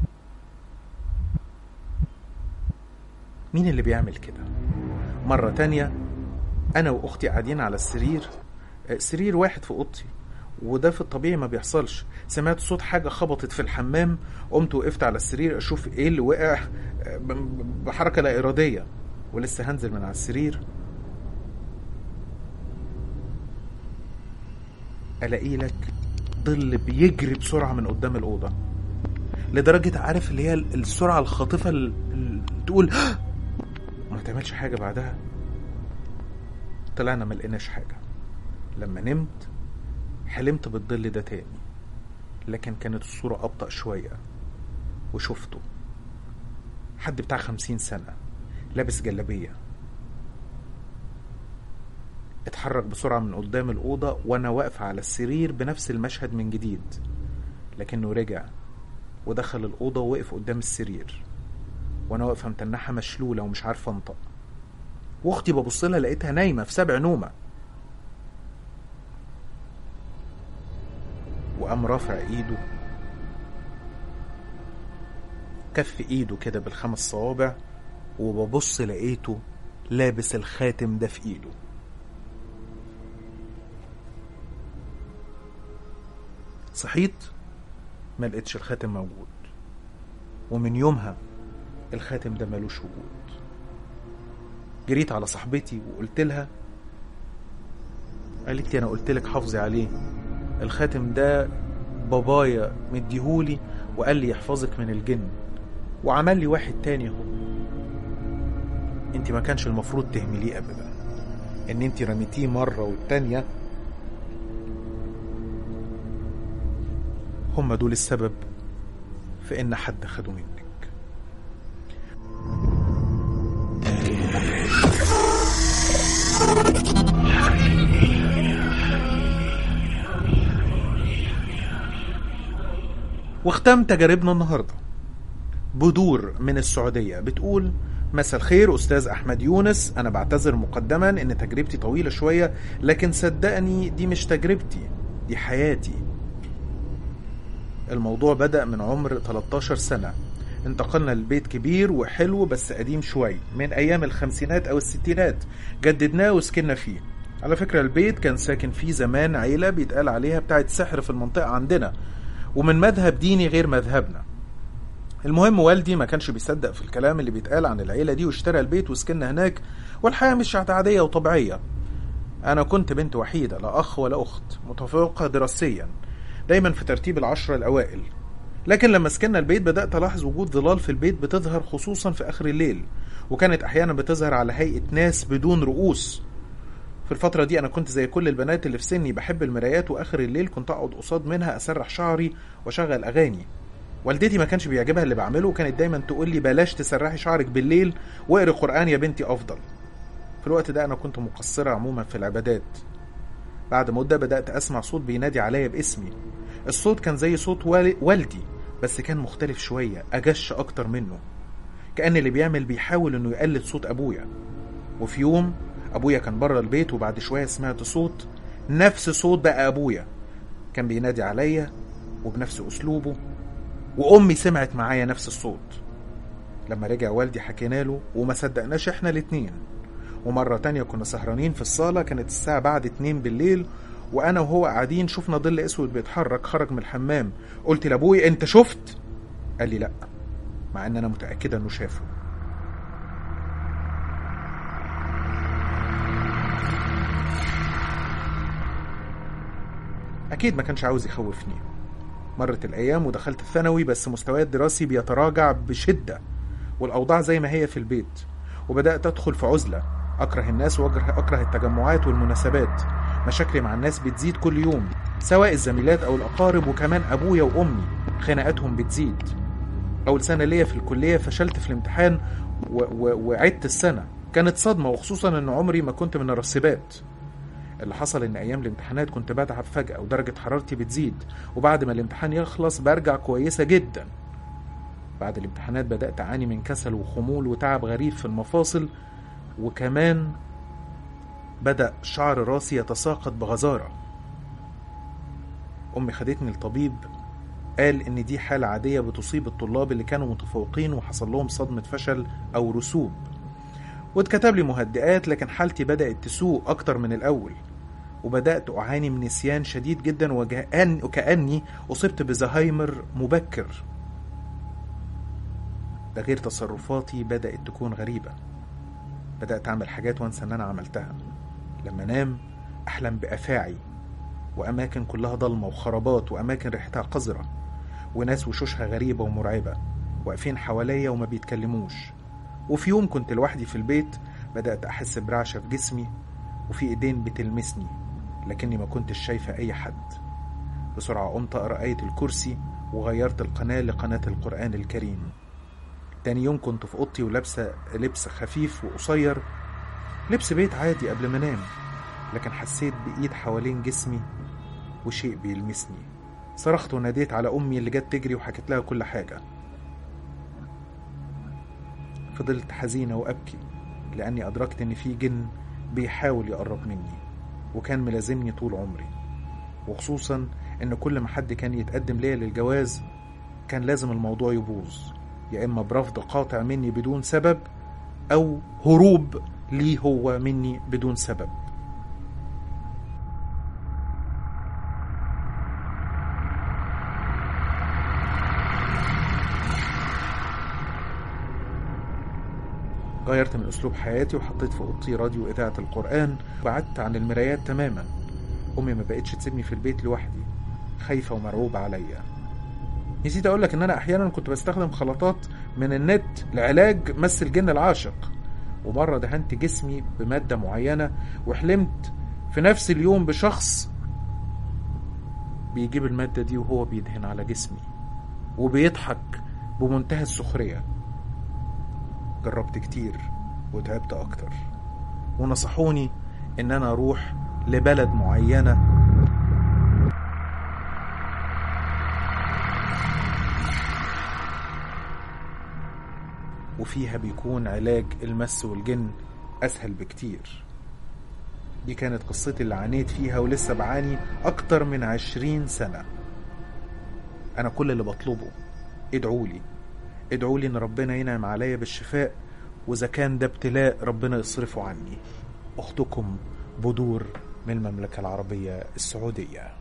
مين اللي بيعمل كده مرة تانية أنا وأختي قاعدين على السرير سرير واحد في أوضتي وده في الطبيعي ما بيحصلش سمعت صوت حاجة خبطت في الحمام قمت وقفت على السرير أشوف إيه اللي وقع بحركة لا إرادية ولسه هنزل من على السرير ألاقي لك ظل بيجري بسرعة من قدام الأوضة لدرجة عارف اللي هي السرعة الخاطفة اللي تقول ما تعملش حاجة بعدها طلعنا ما لقيناش حاجة لما نمت حلمت بالظل ده تاني لكن كانت الصورة أبطأ شوية وشفته حد بتاع خمسين سنة لابس جلابية اتحرك بسرعة من قدام الأوضة وأنا واقفة على السرير بنفس المشهد من جديد لكنه رجع ودخل الأوضة ووقف قدام السرير وأنا واقفة متنحة مشلولة ومش عارفة أنطق وأختي ببص لها لقيتها نايمة في سبع نومة وقام رافع ايده كف ايده كده بالخمس صوابع وببص لقيته لابس الخاتم ده في ايده صحيت ما لقيتش الخاتم موجود ومن يومها الخاتم ده ملوش وجود جريت على صاحبتي وقلت لها قالت لي انا قلت لك حافظي عليه الخاتم ده بابايا مديهولي وقال لي يحفظك من الجن وعمل لي واحد تاني اهو انت ما كانش المفروض تهمليه ابدا ان انت رميتيه مرة والتانية هم دول السبب في ان حد خده منك واختم تجاربنا النهارده بدور من السعوديه بتقول مساء الخير استاذ احمد يونس انا بعتذر مقدما ان تجربتي طويله شويه لكن صدقني دي مش تجربتي دي حياتي الموضوع بدا من عمر 13 سنه انتقلنا لبيت كبير وحلو بس قديم شوي من ايام الخمسينات او الستينات جددناه وسكننا فيه على فكرة البيت كان ساكن فيه زمان عيلة بيتقال عليها بتاعت سحر في المنطقة عندنا ومن مذهب ديني غير مذهبنا المهم والدي ما كانش بيصدق في الكلام اللي بيتقال عن العيلة دي واشترى البيت وسكننا هناك والحياة مش عادية وطبيعية أنا كنت بنت وحيدة لا أخ ولا أخت متفوقة دراسيا دايما في ترتيب العشرة الأوائل لكن لما سكننا البيت بدأت ألاحظ وجود ظلال في البيت بتظهر خصوصا في آخر الليل وكانت أحيانا بتظهر على هيئة ناس بدون رؤوس في الفترة دي أنا كنت زي كل البنات اللي في سني بحب المرايات وآخر الليل كنت أقعد قصاد منها أسرح شعري وأشغل أغاني والدتي ما كانش بيعجبها اللي بعمله وكانت دايما تقول لي بلاش تسرحي شعرك بالليل واقري قرآن يا بنتي أفضل في الوقت ده أنا كنت مقصرة عموما في العبادات بعد مدة بدأت أسمع صوت بينادي عليا باسمي الصوت كان زي صوت والي- والدي بس كان مختلف شوية أجش أكتر منه كأن اللي بيعمل بيحاول إنه يقلد صوت أبويا وفي يوم أبويا كان بره البيت وبعد شوية سمعت صوت نفس صوت بقى أبويا كان بينادي عليا وبنفس أسلوبه وأمي سمعت معايا نفس الصوت لما رجع والدي حكينا له وما صدقناش احنا الاتنين ومرة تانية كنا سهرانين في الصالة كانت الساعة بعد اتنين بالليل وأنا وهو قاعدين شفنا ظل أسود بيتحرك خرج من الحمام قلت لأبوي أنت شفت؟ قال لي لأ مع إن أنا متأكدة إنه شافه أكيد ما كانش عاوز يخوفني مرت الأيام ودخلت الثانوي بس مستواي الدراسي بيتراجع بشدة والأوضاع زي ما هي في البيت وبدأت أدخل في عزلة أكره الناس وأكره التجمعات والمناسبات مشاكلي مع الناس بتزيد كل يوم سواء الزميلات أو الأقارب وكمان أبويا وأمي خناقاتهم بتزيد أول سنة ليا في الكلية فشلت في الامتحان و... و... وعدت السنة كانت صدمة وخصوصا إن عمري ما كنت من الرسبات اللي حصل إن أيام الامتحانات كنت بتعب فجأة ودرجة حرارتي بتزيد وبعد ما الامتحان يخلص برجع كويسة جدا بعد الامتحانات بدأت أعاني من كسل وخمول وتعب غريب في المفاصل وكمان بدأ شعر راسي يتساقط بغزارة أمي خدتني لطبيب قال إن دي حالة عادية بتصيب الطلاب اللي كانوا متفوقين وحصل لهم صدمة فشل أو رسوب واتكتب لي مهدئات لكن حالتي بدأت تسوء أكتر من الأول وبدأت أعاني من نسيان شديد جدا وكأن وكأني أصبت بزهايمر مبكر ده غير تصرفاتي بدأت تكون غريبة بدأت أعمل حاجات وأنسى إن أنا عملتها لما أنام أحلم بأفاعي وأماكن كلها ضلمة وخرابات وأماكن ريحتها قذرة وناس وشوشها غريبة ومرعبة واقفين حواليا وما بيتكلموش وفي يوم كنت لوحدي في البيت بدأت أحس برعشة في جسمي وفي إيدين بتلمسني لكني ما كنتش شايفة أي حد بسرعة قمت أقرأ آية الكرسي وغيرت القناة لقناة القرآن الكريم تاني يوم كنت في أوضتي ولابسة لبس خفيف وقصير لبس بيت عادي قبل ما أنام لكن حسيت بإيد حوالين جسمي وشيء بيلمسني صرخت وناديت على أمي اللي جت تجري وحكت لها كل حاجة فضلت حزينة وأبكي لأني أدركت إن في جن بيحاول يقرب مني وكان ملازمني طول عمري وخصوصا إن كل ما حد كان يتقدم ليا للجواز كان لازم الموضوع يبوظ يا إما برفض قاطع مني بدون سبب أو هروب ليه هو مني بدون سبب غيرت من أسلوب حياتي وحطيت في أوضتي راديو إذاعة القرآن وبعدت عن المرايات تماما أمي ما بقتش تسيبني في البيت لوحدي خايفة ومرعوبة عليا نسيت أقول لك إن أنا أحيانا كنت بستخدم خلطات من النت لعلاج مس الجن العاشق ومرة دهنت جسمي بمادة معينة وحلمت في نفس اليوم بشخص بيجيب المادة دي وهو بيدهن على جسمي وبيضحك بمنتهى السخرية جربت كتير وتعبت أكتر ونصحوني إن أنا أروح لبلد معينة وفيها بيكون علاج المس والجن أسهل بكتير دي كانت قصتي اللي عانيت فيها ولسه بعاني أكتر من عشرين سنة أنا كل اللي بطلبه ادعولي ادعولي إن ربنا ينعم عليا بالشفاء وإذا كان ده ابتلاء ربنا يصرفه عني أختكم بدور من المملكة العربية السعودية